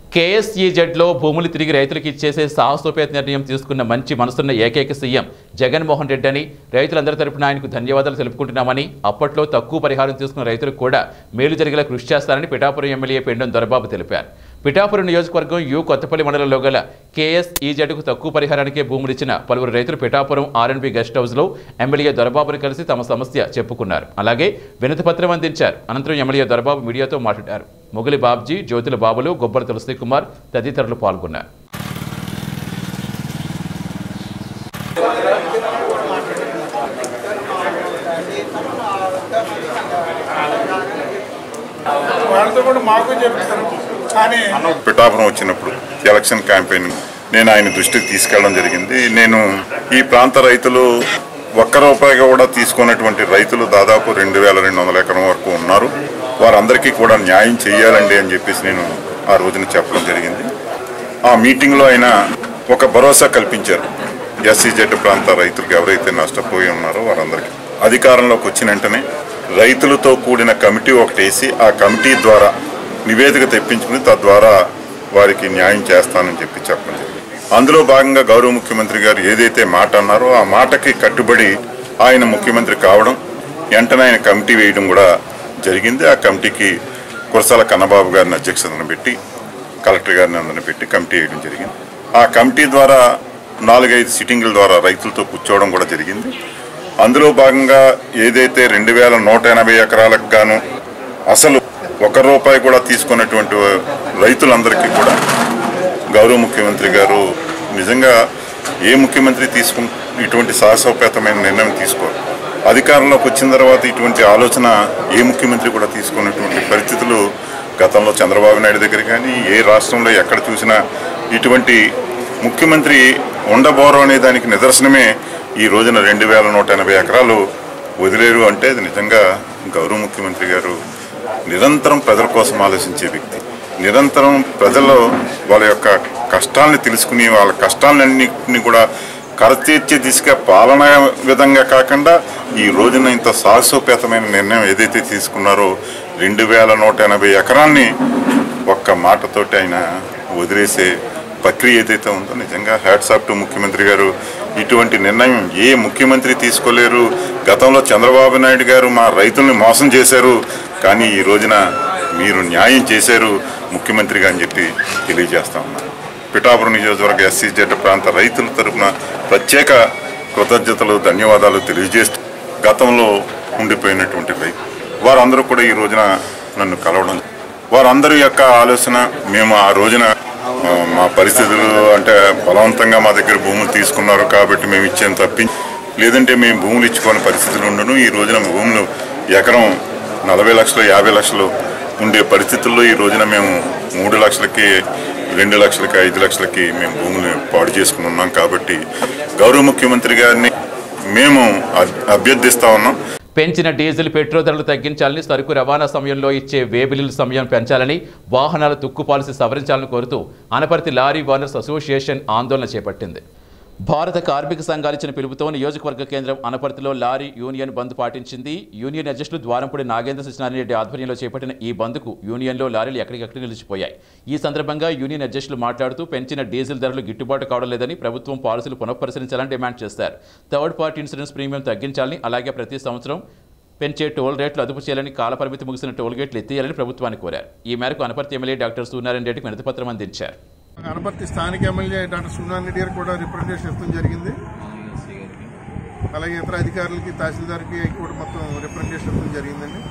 కేఎస్ఈజెడ్లో భూములు తిరిగి రైతులకు ఇచ్చేసే సాహసోపేత నిర్ణయం తీసుకున్న మంచి మనసున్న ఏకైక సీఎం జగన్మోహన్ రెడ్డి అని రైతులందరి తరపున ఆయనకు ధన్యవాదాలు తెలుపుకుంటున్నామని అప్పట్లో తక్కువ పరిహారం తీసుకున్న రైతులకు కూడా మేలు జరిగేలా కృషి చేస్తారని పిఠాపురం ఎమ్మెల్యే పెండం దొరబాబు తెలిపారు పిఠాపురం నియోజకవర్గం యు కొత్తపల్లి మండలంలో గల కేఎస్ఈజెడ్కు తక్కువ పరిహారానికే భూములు ఇచ్చిన పలువురు రైతులు పిఠాపురం ఆర్ఎన్బి గెస్ట్ హౌస్లో ఎమ్మెల్యే దొరబాబును కలిసి తమ సమస్య చెప్పుకున్నారు అలాగే వినతిపత్రం అందించారు అనంతరం ఎమ్మెల్యే దొరబాబు మీడియాతో మాట్లాడారు మొగలి బాబ్జీ జ్యోతుల బాబులు గొబ్బల తులసి కుమార్ తదితరులు పాల్గొన్నారు వాళ్ళతో కూడా మాకు చెప్తారు కానీ పిఠాపురం వచ్చినప్పుడు ఎలక్షన్ క్యాంపెయిన్ నేను ఆయన దృష్టికి తీసుకెళ్ళడం జరిగింది నేను ఈ ప్రాంత రైతులు ఒక్క రూపాయి కూడా తీసుకున్నటువంటి రైతులు దాదాపు రెండు వేల రెండు వందల ఎకరం వరకు ఉన్నారు వారందరికీ కూడా న్యాయం చేయాలండి అని చెప్పేసి నేను ఆ రోజున చెప్పడం జరిగింది ఆ మీటింగ్లో ఆయన ఒక భరోసా కల్పించారు ఎస్సీజెడ్ ప్రాంత రైతులకు ఎవరైతే నష్టపోయి ఉన్నారో వారందరికీ అధికారంలోకి వచ్చిన వెంటనే రైతులతో కూడిన కమిటీ ఒకటి వేసి ఆ కమిటీ ద్వారా నివేదిక తెప్పించుకుని తద్వారా వారికి న్యాయం చేస్తానని చెప్పి చెప్పడం జరిగింది అందులో భాగంగా గౌరవ ముఖ్యమంత్రి గారు ఏదైతే మాట అన్నారో ఆ మాటకి కట్టుబడి ఆయన ముఖ్యమంత్రి కావడం వెంటనే ఆయన కమిటీ వేయడం కూడా జరిగింది ఆ కమిటీకి కురసాల కన్నబాబు గారిని అధ్యక్షతను పెట్టి కలెక్టర్ గారిని అందరిని పెట్టి కమిటీ వేయడం జరిగింది ఆ కమిటీ ద్వారా నాలుగైదు సిట్టింగుల ద్వారా రైతులతో కూర్చోవడం కూడా జరిగింది అందులో భాగంగా ఏదైతే రెండు వేల నూట ఎనభై ఎకరాలకు గాను అసలు ఒక రూపాయి కూడా తీసుకున్నటువంటి రైతులందరికీ కూడా గౌరవ ముఖ్యమంత్రి గారు నిజంగా ఏ ముఖ్యమంత్రి తీసుకు ఇటువంటి సాహసోపేతమైన నిర్ణయం తీసుకోరు అధికారంలోకి వచ్చిన తర్వాత ఇటువంటి ఆలోచన ఏ ముఖ్యమంత్రి కూడా తీసుకున్నటువంటి పరిస్థితులు గతంలో చంద్రబాబు నాయుడు దగ్గర కానీ ఏ రాష్ట్రంలో ఎక్కడ చూసినా ఇటువంటి ముఖ్యమంత్రి ఉండబోరు అనే దానికి నిదర్శనమే ఈ రోజున రెండు వేల నూట ఎనభై ఎకరాలు వదిలేరు అంటే అది నిజంగా గౌరవ ముఖ్యమంత్రి గారు నిరంతరం ప్రజల కోసం ఆలోచించే వ్యక్తి నిరంతరం ప్రజల్లో వాళ్ళ యొక్క కష్టాలని తెలుసుకుని వాళ్ళ కష్టాలన్నింటినీ కూడా కరతీర్చే దిశగా పాలన విధంగా కాకుండా ఈ రోజున ఇంత సాహసోపేతమైన నిర్ణయం ఏదైతే తీసుకున్నారో రెండు వేల నూట ఎనభై ఎకరాన్ని ఒక్క మాటతోటి ఆయన వదిలేసే ప్రక్రియ ఏదైతే ఉందో నిజంగా హ్యాట్స్ ఆఫ్ టు ముఖ్యమంత్రి గారు ఇటువంటి నిర్ణయం ఏ ముఖ్యమంత్రి తీసుకోలేరు గతంలో చంద్రబాబు నాయుడు గారు మా రైతుల్ని మోసం చేశారు కానీ ఈ రోజున మీరు న్యాయం చేశారు ముఖ్యమంత్రిగా అని చెప్పి తెలియజేస్తా ఉన్నాను పిఠాపురం నియోజకవర్గ ఎస్సీజెడ్ ప్రాంత రైతుల తరపున ప్రత్యేక కృతజ్ఞతలు ధన్యవాదాలు తెలియజేస్తూ గతంలో ఉండిపోయినటువంటి రైతు వారందరూ కూడా ఈ రోజున నన్ను కలవడం వారందరి యొక్క ఆలోచన మేము ఆ రోజున ఆ, మా పరిస్థితులు అంటే బలవంతంగా మా దగ్గర భూములు తీసుకున్నారు కాబట్టి మేము ఇచ్చాను తప్పించి లేదంటే మేము భూములు ఇచ్చుకోని పరిస్థితులు ఉండను ఈ రోజున భూములు ఎకరం నలభై లక్షలు యాభై లక్షలు ఉండే పరిస్థితుల్లో ఈ రోజున మేము మూడు లక్షలకి రెండు లక్షలకి ఐదు లక్షలకి మేము భూములు పాడు చేసుకుని ఉన్నాం కాబట్టి గౌరవ ముఖ్యమంత్రి గారిని మేము అభ్- అభ్యర్థిస్తా ఉన్నాం పెంచిన డీజిల్ పెట్రోల్ ధరలు తగ్గించాలని సరుకు రవాణా సమయంలో ఇచ్చే వేబిల్లుల సమయం పెంచాలని వాహనాల తుక్కు పాలసీ సవరించాలని కోరుతూ అనపర్తి లారీ ఓనర్స్ అసోసియేషన్ ఆందోళన చేపట్టింది భారత కార్మిక సంఘాలు ఇచ్చిన పిలుపుతో నియోజకవర్గ కేంద్రం అనపర్తిలో లారీ యూనియన్ బంద్ పాటించింది యూనియన్ అధ్యక్షులు ద్వారంపూడి నాగేంద్ర సత్యనారాయణ ఆధ్వర్యంలో చేపట్టిన ఈ బంద్కు యూనియన్లో లారీలు ఎక్కడికక్కడ నిలిచిపోయాయి ఈ సందర్భంగా యూనియన్ అధ్యక్షులు మాట్లాడుతూ పెంచిన డీజిల్ ధరలు గిట్టుబాటు కావడం లేదని ప్రభుత్వం పాలసీలు పునఃపరిశీలించాలని డిమాండ్ చేశారు థర్డ్ పార్టీ ఇన్సూరెన్స్ ప్రీమియం తగ్గించాలని అలాగే ప్రతి సంవత్సరం పెంచే టోల్ రేట్లు అదుపు చేయాలని కాలపరిమితి ముగిసిన టోల్ గేట్లు ఎత్తేయాలని ప్రభుత్వాన్ని కోరారు ఈ మేరకు అనపర్తి ఎమ్మెల్యే డాక్టర్ సూర్యనారాయణ రెడ్డికి వినతిపత్రం అందించారు అనపర్తి స్థానిక ఎమ్మెల్యే డాక్టర్ సునాన్ రెడ్డి గారు కూడా రిప్రజెంటేషన్ ఇవ్వడం జరిగింది అలాగే ఇతర అధికారులకి తహసీల్దార్కి కూడా మొత్తం రిప్రజెంటేషన్ ఇవ్వడం జరిగిందండి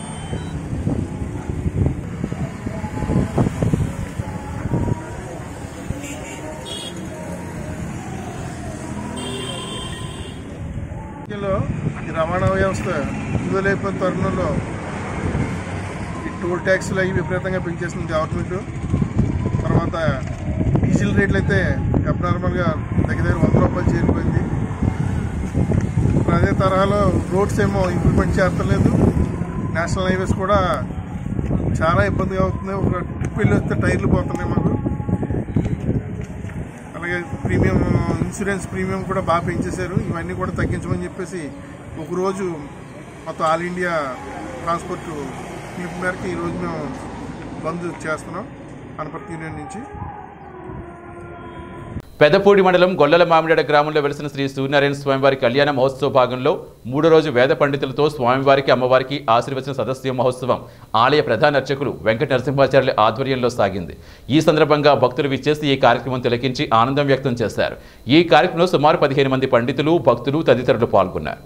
లో ఈ రవాణా వ్యవస్థ విడుదలైపోయిన తరుణంలో ఈ టోల్ ట్యాక్స్లు అవి విపరీతంగా పెంచేసింది గవర్నమెంట్ తర్వాత డీజిల్ రేట్లు అయితే అబ్నార్మల్గా దగ్గర దగ్గర వంద రూపాయలు చేరిపోయింది ఇప్పుడు అదే తరహాలో రోడ్స్ ఏమో ఇంప్లిమెంట్ చేస్తలేదు నేషనల్ హైవేస్ కూడా చాలా ఇబ్బందిగా అవుతుంది ఒక ట్రిప్ వెళ్ళి వస్తే టైర్లు పోతున్నాయి మాకు అలాగే ప్రీమియం ఇన్సూరెన్స్ ప్రీమియం కూడా బాగా పెంచేశారు ఇవన్నీ కూడా తగ్గించమని చెప్పేసి ఒకరోజు మొత్తం ఆల్ ఇండియా ట్రాన్స్పోర్ట్ పిలుపు మేరకు ఈరోజు మేము బంద్ చేస్తున్నాం అనపర్తి యూనియన్ నుంచి పెదపూడి మండలం గొల్లల మామిడాడ గ్రామంలో వెలిసిన శ్రీ సూర్యనారాయణ స్వామివారి కళ్యాణ మహోత్సవ భాగంలో మూడో రోజు వేద పండితులతో స్వామివారికి అమ్మవారికి ఆశీర్వచన సదస్య మహోత్సవం ఆలయ ప్రధాన అర్చకులు వెంకట నరసింహాచార్యుల ఆధ్వర్యంలో సాగింది ఈ సందర్భంగా భక్తులు విచ్చేసి ఈ కార్యక్రమం తిలకించి ఆనందం వ్యక్తం చేశారు ఈ కార్యక్రమంలో సుమారు పదిహేను మంది పండితులు భక్తులు తదితరులు పాల్గొన్నారు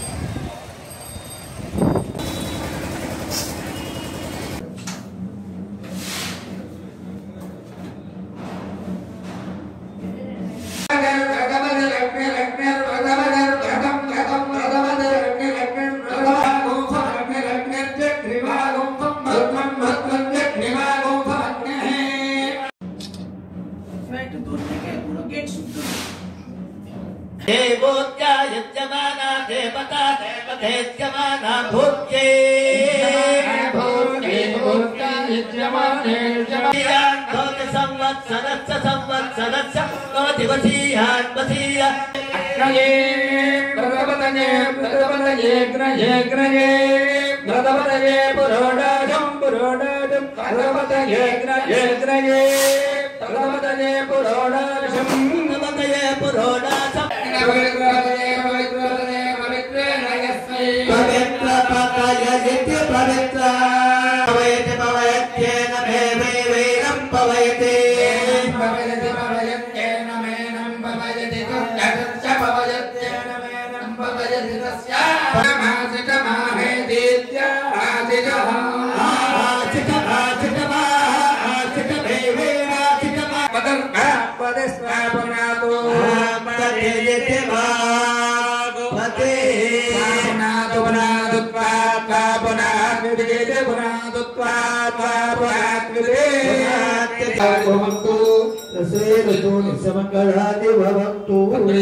देवोत्या यजमाना देवता देवतेत्यमाना भूत्ये भूत्ये संवत्सरस्य संवत्सरस्य नो दिवसीयान्वसीय अग्नये प्रथमतये प्रथमतये ग्रहे ग्रहे प्रथमतये पुरोडाजं पुरोडाजं प्रथमतये ग्रहे ग्रहे प्रथमतये पुरोडाजं प्रथमतये पुरोडाजं पवित्र पतय नित्य पवित्र पवयते पवयत्येन मे वै वैरं पवयते पवयते पवयत्येन मेनं पवयति तस्य पवयत्येन मेनं पवयति तस्य मासिकमाहेतीत्य आसिकः आसिक आसिक आसिक मे वैरासिक पदर्भ पदस्वापनातो पदयते भागवते पुनादु पुनादु त्वा पुनाद्विदे पुनादु भवन्तु सेवतु निसमङ्गलानि भवन्तु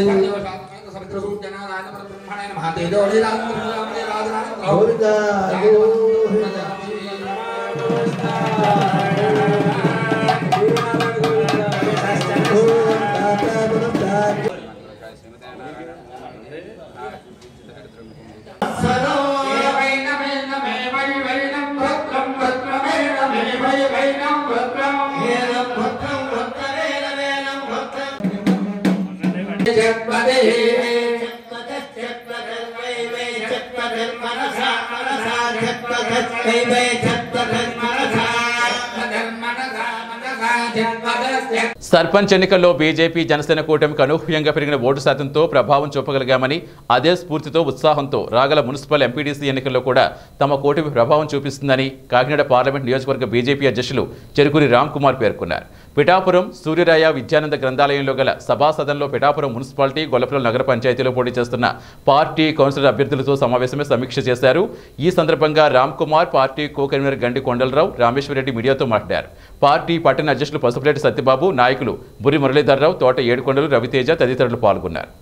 సర్పంచ్ ఎన్నికల్లో బీజేపీ జనసేన కూటమికి అనూహ్యంగా పెరిగిన ఓటు శాతంతో ప్రభావం చూపగలిగామని అదే స్ఫూర్తితో ఉత్సాహంతో రాగల మున్సిపల్ ఎంపీడీసీ ఎన్నికల్లో కూడా తమ కూటమి ప్రభావం చూపిస్తుందని కాకినాడ పార్లమెంట్ నియోజకవర్గ బీజేపీ అధ్యక్షులు చెరుకురి రామ్ కుమార్ పేర్కొన్నారు పిఠాపురం సూర్యరాయ విద్యానంద గ్రంథాలయంలో గల సభా సదనంలో పిఠాపురం మున్సిపాలిటీ గొల్లపురం నగర పంచాయతీలో పోటీ చేస్తున్న పార్టీ కౌన్సిలర్ అభ్యర్థులతో సమావేశమే సమీక్ష చేశారు ఈ సందర్భంగా Ram Kumar party co convener Gandi Kondalarao Rameswara Reddy మీడియాతో మాట్లాడారు పార్టీ పట్టణ అధ్యక్షులు పసుపులేటి సత్యబాబు నాయకులు బురి మురళీధర్రావు తోట ఏడుకొండలు రవితేజ తదితరులు పాల్గొన్నారు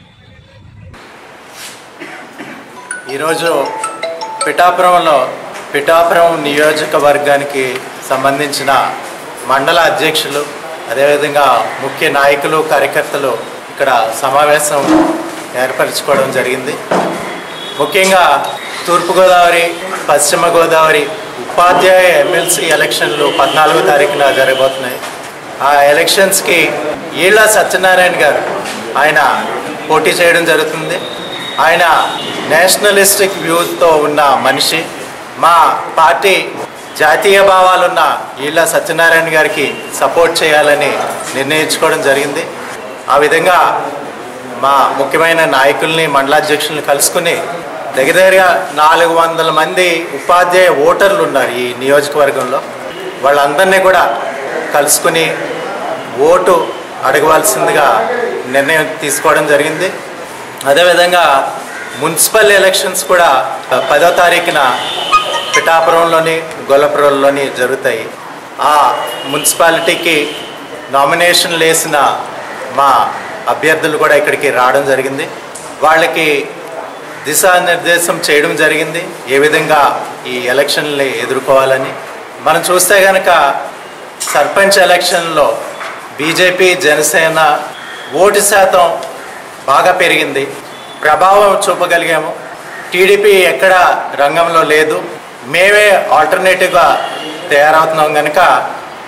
ఈరోజు పిఠాపురంలో పిఠాపురం నియోజకవర్గానికి సంబంధించిన మండల అధ్యక్షులు అదేవిధంగా ముఖ్య నాయకులు కార్యకర్తలు ఇక్కడ సమావేశం ఏర్పరచుకోవడం జరిగింది ముఖ్యంగా తూర్పుగోదావరి పశ్చిమ గోదావరి ఉపాధ్యాయ ఎమ్మెల్సీ ఎలక్షన్లు పద్నాలుగో తారీఖున జరగబోతున్నాయి ఆ ఎలక్షన్స్కి ఈళ్ళ సత్యనారాయణ గారు ఆయన పోటీ చేయడం జరుగుతుంది ఆయన నేషనలిస్టిక్ వ్యూతో ఉన్న మనిషి మా పార్టీ జాతీయ భావాలున్న ఈళ్ళ సత్యనారాయణ గారికి సపోర్ట్ చేయాలని నిర్ణయించుకోవడం జరిగింది ఆ విధంగా మా ముఖ్యమైన నాయకుల్ని మండలాధ్యక్షుల్ని కలుసుకుని దగ్గర దగ్గరగా నాలుగు వందల మంది ఉపాధ్యాయ ఓటర్లు ఉన్నారు ఈ నియోజకవర్గంలో వాళ్ళందరినీ కూడా కలుసుకుని ఓటు అడగవలసిందిగా నిర్ణయం తీసుకోవడం జరిగింది అదేవిధంగా మున్సిపల్ ఎలక్షన్స్ కూడా పదో తారీఖున పిఠాపురంలోని గొల్లపురంలోని జరుగుతాయి ఆ మున్సిపాలిటీకి నామినేషన్లు వేసిన మా అభ్యర్థులు కూడా ఇక్కడికి రావడం జరిగింది వాళ్ళకి దిశానిర్దేశం చేయడం జరిగింది ఏ విధంగా ఈ ఎలక్షన్ని ఎదుర్కోవాలని మనం చూస్తే కనుక సర్పంచ్ ఎలక్షన్లో బీజేపీ జనసేన ఓటు శాతం బాగా పెరిగింది ప్రభావం చూపగలిగాము టీడీపీ ఎక్కడ రంగంలో లేదు మేమే ఆల్టర్నేటివ్గా తయారవుతున్నాం కనుక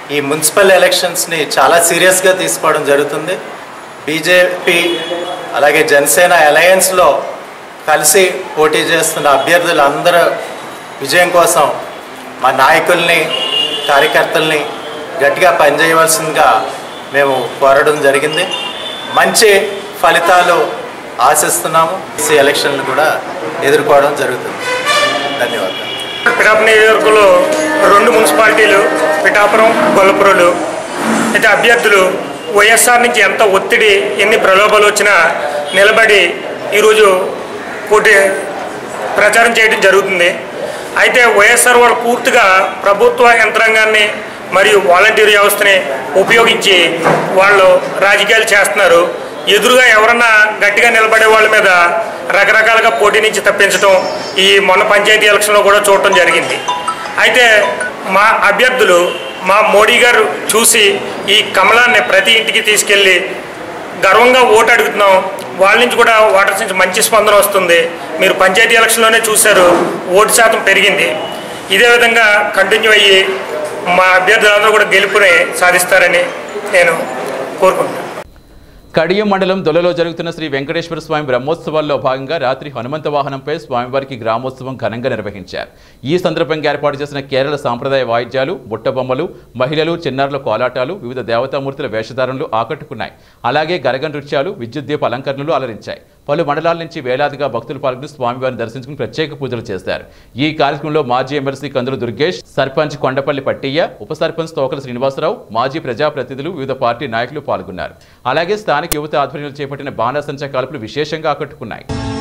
ఈ మున్సిపల్ ఎలక్షన్స్ని చాలా సీరియస్గా తీసుకోవడం జరుగుతుంది బీజేపీ అలాగే జనసేన అలయన్స్లో కలిసి పోటీ చేస్తున్న అభ్యర్థులు అందరూ విజయం కోసం మా నాయకుల్ని కార్యకర్తల్ని గట్టిగా పనిచేయవలసిందిగా మేము కోరడం జరిగింది మంచి ఫలితాలు ఆశిస్తున్నాము ఈ ఎలక్షన్లు కూడా ఎదుర్కోవడం జరుగుతుంది ధన్యవాదాలు పిఠాపురం నియోజకవర్గంలో రెండు మున్సిపాలిటీలు పిఠాపురం గొల్లపురలు అయితే అభ్యర్థులు వైఎస్ఆర్ నుంచి ఎంత ఒత్తిడి ఎన్ని ప్రలోభాలు వచ్చినా నిలబడి ఈరోజు పోటీ ప్రచారం చేయడం జరుగుతుంది అయితే వైఎస్ఆర్ వాళ్ళు పూర్తిగా ప్రభుత్వ యంత్రాంగాన్ని మరియు వాలంటీర్ వ్యవస్థని ఉపయోగించి వాళ్ళు రాజకీయాలు చేస్తున్నారు ఎదురుగా ఎవరన్నా గట్టిగా నిలబడే వాళ్ళ మీద రకరకాలుగా పోటీ నుంచి తప్పించడం ఈ మొన్న పంచాయతీ ఎలక్షన్లో కూడా చూడటం జరిగింది అయితే మా అభ్యర్థులు మా మోడీ గారు చూసి ఈ కమలాన్ని ప్రతి ఇంటికి తీసుకెళ్ళి గర్వంగా ఓటు అడుగుతున్నాం వాళ్ళ నుంచి కూడా ఓటర్స్ నుంచి మంచి స్పందన వస్తుంది మీరు పంచాయతీ ఎలక్షన్లోనే చూశారు ఓటు శాతం పెరిగింది ఇదే విధంగా కంటిన్యూ అయ్యి మా అభ్యర్థులందరూ కూడా గెలుపుని సాధిస్తారని నేను కోరుకుంటున్నాను కడియం మండలం దొలలో జరుగుతున్న శ్రీ వెంకటేశ్వర స్వామి బ్రహ్మోత్సవాల్లో భాగంగా రాత్రి హనుమంత వాహనంపై స్వామివారికి గ్రామోత్సవం ఘనంగా నిర్వహించారు ఈ సందర్భంగా ఏర్పాటు చేసిన కేరళ సాంప్రదాయ వాయిద్యాలు బుట్టబొమ్మలు మహిళలు చిన్నారుల కోలాటాలు వివిధ దేవతామూర్తుల వేషధారణలు ఆకట్టుకున్నాయి అలాగే గరగ నృత్యాలు విద్యుత్ దీప అలంకరణలు అలరించాయి పలు మండలాల నుంచి వేలాదిగా భక్తులు పాల్గొని స్వామివారిని దర్శించుకుని ప్రత్యేక పూజలు చేశారు ఈ కార్యక్రమంలో మాజీ ఎమ్మెల్సీ కందుల దుర్గేష్ సర్పంచ్ కొండపల్లి పట్టయ్య ఉప సర్పంచ్ తోకల శ్రీనివాసరావు మాజీ ప్రజాప్రతినిధులు వివిధ పార్టీ నాయకులు పాల్గొన్నారు అలాగే స్థానిక యువత ఆధ్వర్యంలో చేపట్టిన బాణాసంచా కాల్పులు విశేషంగా ఆకట్టుకున్నాయి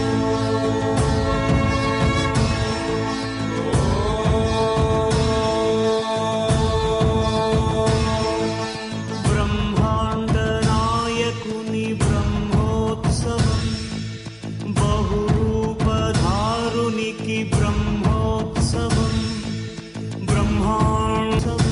బ్రహ్మాండనాయకుని బ్రహ్మోత్సవం బహురూపధారునికి బ్రహ్మోత్సవం బ్రహ్మాండం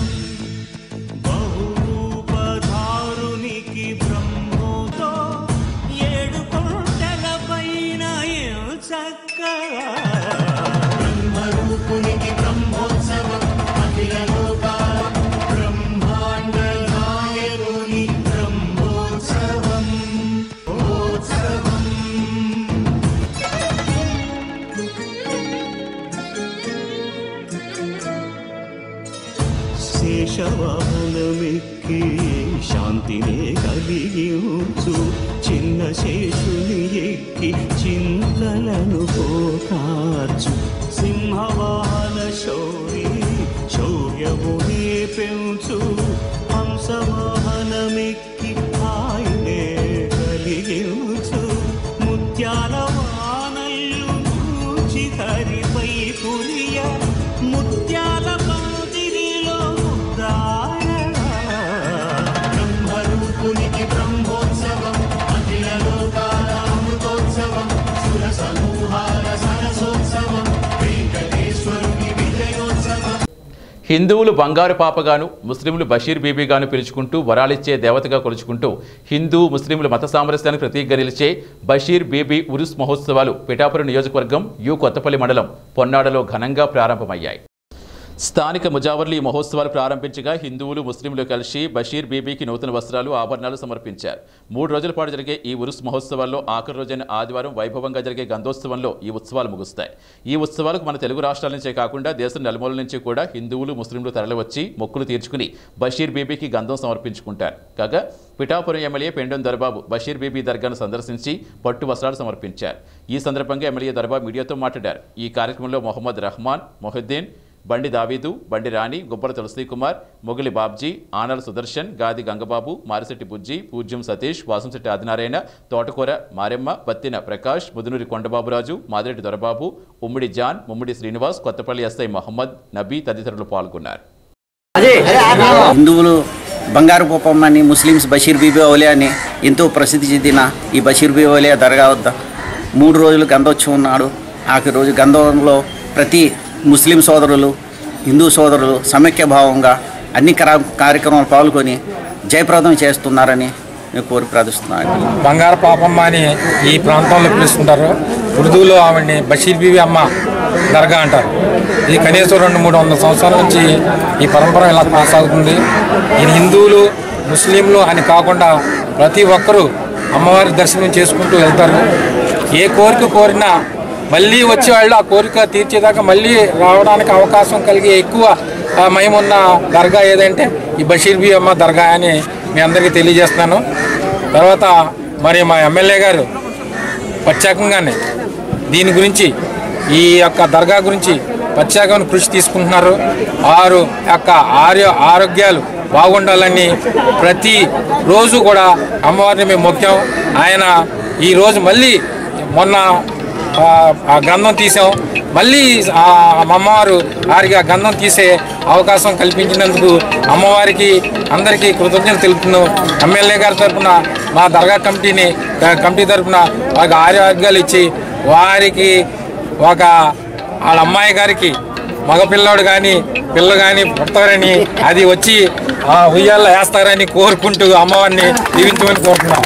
బహురూపధారునికి బ్రహ్మోతో ఏడు కొండల పైన చక్కగా బ్రహ్మరూపునికి బ్రహ్మోత్సవం అఖిల లోకాల బ్రహ్మాండ నాయకుని బ్రహ్మోత్సవం ఓత్సవం శేషవాహనమెక్కి శాంతినే కలిగించు చిన్న శేషుని ఎక్కి చింతలను పోకార్చు సింహవాహన శౌరి శౌర్యమునే పెంచు హంసవాహనమెక్కి ఆయనే కలిగించు ముత్యాల వానల్లు మూచి హరిపై కురియ ముత్యాల పందిరిలో ముద్దాడ బ్రహ్మరూపునికి బ్రహ్మోత్సవం అఖిల లోకాల అమృతోత్సవం సుర సమూహాల సరసోత్సవం వెంకటేశ్వరుని విజయోత్సవం హిందువులు బంగారు పాపగాను ముస్లింలు బషీర్ బీబీగాను పిలుచుకుంటూ వరాలిచ్చే దేవతగా కొలుచుకుంటూ హిందూ ముస్లింల మత సామరస్యానికి ప్రతీకగా నిలిచే బషీర్ బీబీ ఉరుస్ మహోత్సవాలు పిఠాపురం నియోజకవర్గం యు కొత్తపల్లి మండలం పొన్నాడలో ఘనంగా ప్రారంభమయ్యాయి స్థానిక ముజావర్లు ఈ మహోత్సవాలు ప్రారంభించగా హిందువులు ముస్లింలు కలిసి బషీర్ బీబీకి నూతన వస్త్రాలు ఆభరణాలు సమర్పించారు మూడు రోజుల పాటు జరిగే ఈ ఉరుస్ మహోత్సవాల్లో ఆఖరి రోజైన ఆదివారం వైభవంగా జరిగే గంధోత్సవంలో ఈ ఉత్సవాలు ముగుస్తాయి ఈ ఉత్సవాలకు మన తెలుగు రాష్ట్రాల నుంచే కాకుండా దేశం నలుమూల నుంచి కూడా హిందువులు ముస్లింలు తరలివచ్చి మొక్కులు తీర్చుకుని బషీర్ బీబీకి గంధం సమర్పించుకుంటారు కాగా పిఠాపురం ఎమ్మెల్యే పెండెం దొరబాబు బషీర్ బీబీ దర్గాను సందర్శించి పట్టు వస్త్రాలు సమర్పించారు ఈ సందర్భంగా ఎమ్మెల్యే దొరబాబు మీడియాతో మాట్లాడారు ఈ కార్యక్రమంలో మొహమ్మద్ రహమాన్ మొహిద్దీన్ బండి దావీదు బండి రాణి గుబ్బల తులసి కుమార్ మొగిలి బాబ్జీ ఆనల సుదర్శన్ గాది గంగబాబు మారిశెట్టి బుజ్జి పూజ్యం సతీష్ వాసంశెట్టి ఆదినారాయణ తోటకూర మారెమ్మ బత్తిన ప్రకాష్ ముదునూరి కొండబాబురాజు మాదిరెడ్డి దొరబాబు ఉమ్మిడి జాన్ ముమ్మిడి శ్రీనివాస్ కొత్తపల్లి ఎస్ఐ మహమ్మద్ నబీ తదితరులు పాల్గొన్నారు హిందువులు బంగారు పోపమ్మని ముస్లిమ్స్ బషీర్ బీబీ ఓలియా అని ఎంతో ప్రసిద్ధి చెందిన ఈ బషీర్ బీబీ ఓలియా దర్గా వద్ద మూడు రోజులు గంధోత్సవం నాడు ఆఖరి రోజు గంధంలో ప్రతి ముస్లిం సోదరులు హిందూ సోదరులు సమైక్య భావంగా అన్ని కరా- కార్యక్రమాలు పాల్గొని జయప్రదం చేస్తున్నారని నేను కోరి ప్రార్థిస్తున్నాను బంగారు పాపమ్మ అని ఈ ప్రాంతంలో పిలుస్తుంటారు ఉర్దూలో ఆవిడ్ని బషీర్ బీవి అమ్మ దర్గా అంటారు ఇది కనీసం రెండు మూడు వందల సంవత్సరాల నుంచి ఈ పరంపర ఇలా కొనసాగుతుంది ఇది హిందువులు ముస్లింలు అని కాకుండా ప్రతి ఒక్కరూ అమ్మవారి దర్శనం చేసుకుంటూ వెళ్తారు ఏ కోరిక కోరినా మళ్ళీ వచ్చే వాళ్ళు ఆ కోరిక తీర్చేదాకా మళ్ళీ రావడానికి అవకాశం కలిగే ఎక్కువ ఆ, మహిమున్న దర్గా ఏదంటే ఈ బషీర్ బీ అమ్మ దర్గా అని మీ అందరికీ తెలియజేస్తున్నాను తర్వాత మరి మా ఎమ్మెల్యే గారు ప్రత్యేకంగానే దీని గురించి ఈ యొక్క దర్గా గురించి ప్రత్యేకమైన కృషి తీసుకుంటున్నారు ఆరు యొక్క ఆర్య ఆరోగ్యాలు బాగుండాలని ప్రతి రోజు కూడా అమ్మవారిని మేము మొక్కాం ఆయన ఈ రోజు మళ్ళీ మొన్న ఆ, ఆ గంధం తీసాం మళ్ళీ ఆ అమ్మవారు వారికి ఆ గంధం తీసే అవకాశం కల్పించినందుకు అమ్మవారికి అందరికీ కృతజ్ఞతలు తెలుపుతున్నాం ఎమ్మెల్యే గారి తరఫున మా దర్గా కమిటీని క- కమిటీ తరఫున వారికి ఆరోగ్యాలు ఇచ్చి వారికి ఒక వాళ్ళ అమ్మాయి గారికి మగపిల్లాడు కానీ పిల్ల కానీ పుడతారని అది వచ్చి ఆ ఉయ్యాల్లో వేస్తారని కోరుకుంటూ అమ్మవారిని దీవించమని కోరుతున్నాం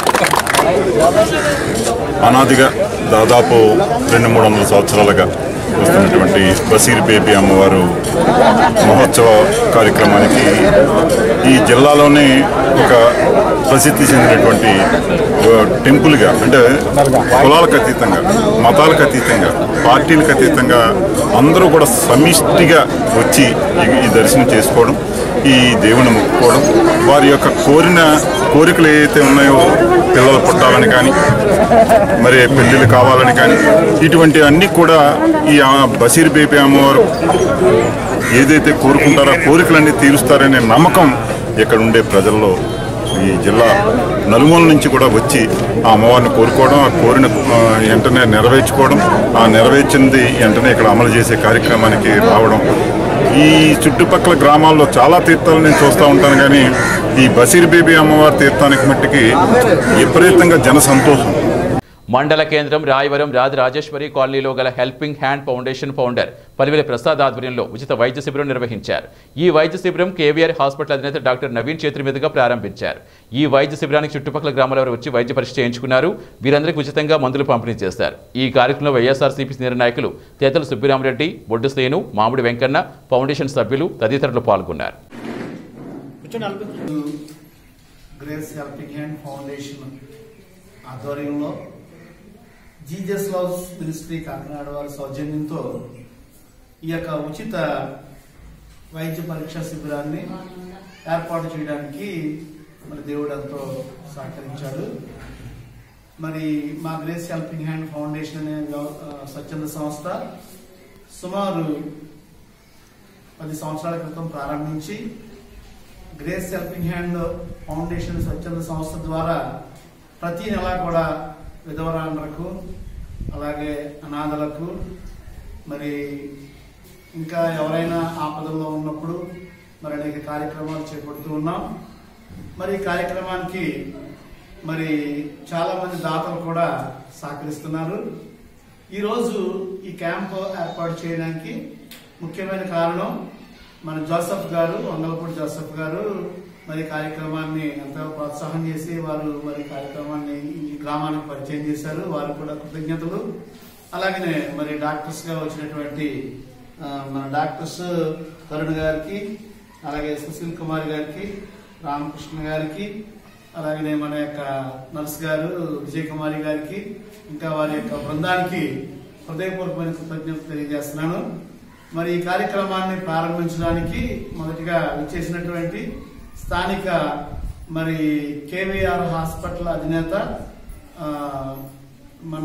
అనాదిగా దాదాపు రెండు మూడు వందల సంవత్సరాలుగా వస్తున్నటువంటి బసీర్ బేబీ అమ్మవారు మహోత్సవ కార్యక్రమానికి ఈ జిల్లాలోనే ఒక ప్రసిద్ధి చెందినటువంటి ఓ టెంపుల్గా అంటే కులాలకు అతీతంగా మతాలకు అతీతంగా పార్టీలకు అతీతంగా అందరూ కూడా సమిష్టిగా వచ్చి ఈ- ఈ దర్శనం చేసుకోవడం ఈ దేవుని మొక్కుకోవడం వారి యొక్క కోరిన కోరికలు ఏవైతే ఉన్నాయో పిల్లలు పుట్టాలని కానీ మరి పెళ్ళిళ్ళు కావాలని కానీ ఇటువంటి అన్నీ కూడా ఈ ఆ బషీర్ బేబీ అమ్మవారు ఏదైతే కోరుకుంటారో ఆ కోరికలన్నీ తీరుస్తారనే నమ్మకం ఇక్కడ ఉండే ప్రజల్లో ఈ జిల్లా నలుమూల నుంచి కూడా వచ్చి ఆ అమ్మవారిని కోరుకోవడం ఆ కోరిన ఆ, వెంటనే నెరవేర్చుకోవడం ఆ నెరవేర్చింది వెంటనే ఇక్కడ అమలు చేసే కార్యక్రమానికి రావడం ఈ చుట్టుపక్కల గ్రామాల్లో చాలా తీర్థాలు నేను చూస్తూ ఉంటాను కానీ ఈ బషీర్ బేబీ అమ్మవారి తీర్థానికి మట్టికి విపరీతంగా జన సంతోషం మండల కేంద్రం రాయవరం రాజ రాజేశ్వరి కాలనీలో గల helping hand foundation founder Palivela Prasad ఆధ్వర్యంలో ఉచిత వైద్య శిబిరం నిర్వహించారు ఈ వైద్య శిబిరం కేవీఆర్ హాస్పిటల్ అధినేత డాక్టర్ నవీన్ చేతుల మీదుగా ప్రారంభించారు ఈ వైద్య శిబిరానికి చుట్టుపక్కల గ్రామాల వారు వచ్చి వైద్య పరీక్ష చేయించుకున్నారు వీరందరికీ ఉచితంగా మందులు పంపిణీ చేశారు ఈ కార్యక్రమంలో వైఎస్ఆర్సీపీ సీనియర్ నాయకులు తేతల సుబ్బిరామరెడ్డి బొడ్డు శ్రేణు మామిడి వెంకన్న ఫౌండేషన్ సభ్యులు తదితరులు పాల్గొన్నారు గ్రేస్ హెల్పింగ్ హ్యాండ్ ఫౌండేషన్ ఆధ్వర్యంలో జీజస్ లవ్స్ మినిస్ట్రీ కాకినాడ వారి సౌజన్యంతో ఈ యొక్క ఉచిత వైద్య పరీక్షా శిబిరాన్ని ఏర్పాటు చేయడానికి మరి దేవుడు ఎంతో సహకరించాడు మరి మా గ్రేస్ హెల్పింగ్ హ్యాండ్ ఫౌండేషన్ అనే వ్యవ- ఆ, స్వచ్ఛంద సంస్థ సుమారు పది సంవత్సరాల క్రితం ప్రారంభించి గ్రేస్ హెల్పింగ్ హ్యాండ్ ఫౌండేషన్ స్వచ్ఛంద సంస్థ ద్వారా ప్రతి నెల కూడా విధవరాండ్రకు అలాగే అనాథలకు మరి ఇంకా ఎవరైనా ఆపదల్లో ఉన్నప్పుడు మరి అనేక కార్యక్రమాలు చేపడుతూ ఉన్నాం మరి ఈ కార్యక్రమానికి మరి చాలా మంది దాతలు కూడా సహకరిస్తున్నారు ఈరోజు ఈ క్యాంప్ ఏర్పాటు చేయడానికి ముఖ్యమైన కారణం మన జోసఫ్ గారు వంగలపూడి జోసఫ్ గారు మరి కార్యక్రమాన్ని ఎంతో ప్రోత్సాహం చేసి వారు మరి కార్యక్రమాన్ని ఈ గ్రామానికి పరిచయం చేశారు వారు కూడా కృతజ్ఞతలు అలాగనే మరి డాక్టర్స్ గా వచ్చినటువంటి ఆ, మన డాక్టర్స్ తరుణ్ గారికి అలాగే సుశీల్ కుమార్ గారికి రామకృష్ణ గారికి అలాగనే మన యొక్క నర్స్ గారు విజయ్ కుమారి గారికి ఇంకా వారి యొక్క బృందానికి హృదయపూర్వకమైన కృతజ్ఞతలు తెలియజేస్తున్నాను మరి ఈ కార్యక్రమాన్ని ప్రారంభించడానికి మొదటిగా విచ్చేసినటువంటి స్థానిక మరి కేవీఆర్ హాస్పిటల్ అధినేత ఆ, మన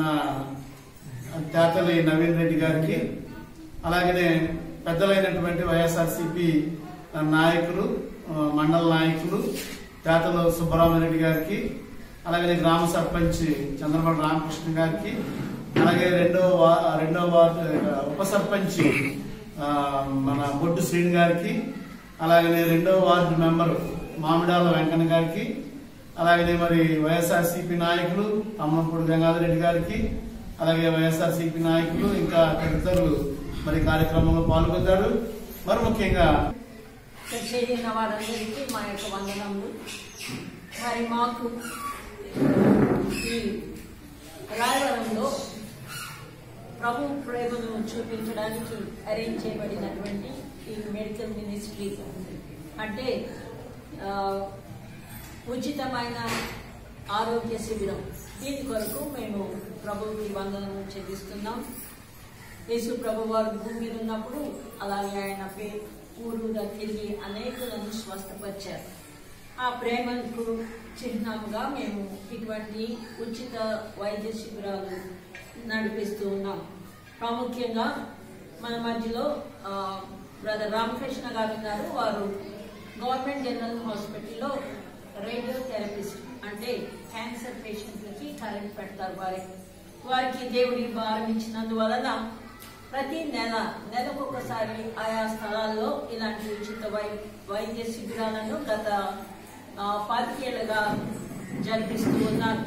తేతలి నవీన్ రెడ్డి గారికి అలాగనే పెద్దలైనటువంటి వైఎస్ఆర్సిపి నాయకులు ఆ, మండల నాయకులు తేతల సుబ్బరామరెడ్డి గారికి అలాగే గ్రామ సర్పంచ్ చంద్రబాబు రామకృష్ణ గారికి అలాగే రెండో వా- రెండో వార్డు ఆ, ఉప సర్పంచ్ ఆ, మన బొడ్డు శ్రీని గారికి అలాగనే రెండో వార్డు మెంబర్ మామిడాల వెంకన్న గారికి అలాగనే మరి వైఎస్ఆర్సీపీ నాయకులు తమ్మపూడి గంగాధర్ రెడ్డి గారికి అలాగే వైఎస్ఆర్సీపీ నాయకులు ఇంకా తదితరులు మరి కార్యక్రమంలో పాల్గొంటారు మరి ముఖ్యంగా చేరిన వారందరికీ మా యొక్క వందనములు మరి మాకు ఈ రాయవరంలో ప్రభు ప్రేమను చూపించడానికి అరేంజ్ చేయబడినటువంటి ఈ మెడికల్ మినిస్ట్రీ అంటే ఆ, ఉచితమైన ఆరోగ్య శిబిరం దీని కొరకు మేము ప్రభువుకి వందనము చెల్లిస్తున్నాం యేసు ప్రభు వారు భూమి మీద ఉన్నప్పుడు అలాగే ఆయన పే- ఊరుగా తిరిగి అనేకులను స్వస్థపరిచారు ఆ ప్రేమకు చిహ్నంగా మేము ఇటువంటి ఉచిత వైద్య శిబిరాలు నడిపిస్తూ ఉన్నాం ప్రాముఖ్యంగా మన మధ్యలో ఆ, బ్రదర్ రామకృష్ణ గారు ఉన్నారు వారు గవర్నమెంట్ జనరల్ హాస్పిటల్లో రేడియో థెరపిస్ట్ అంటే క్యాన్సర్ పేషెంట్లకి కరెంట్ పెడతారు వారి వారికి దేవుడి భారం ఇచ్చినందువలన ప్రతి నెల నెలకొకసారి ఆయా స్థలాల్లో ఇలాంటి ఉచిత వై వైద్య శిబిరాలను గత ఆ, పాతికేళ్లుగా జరిపిస్తూ ఉన్నారు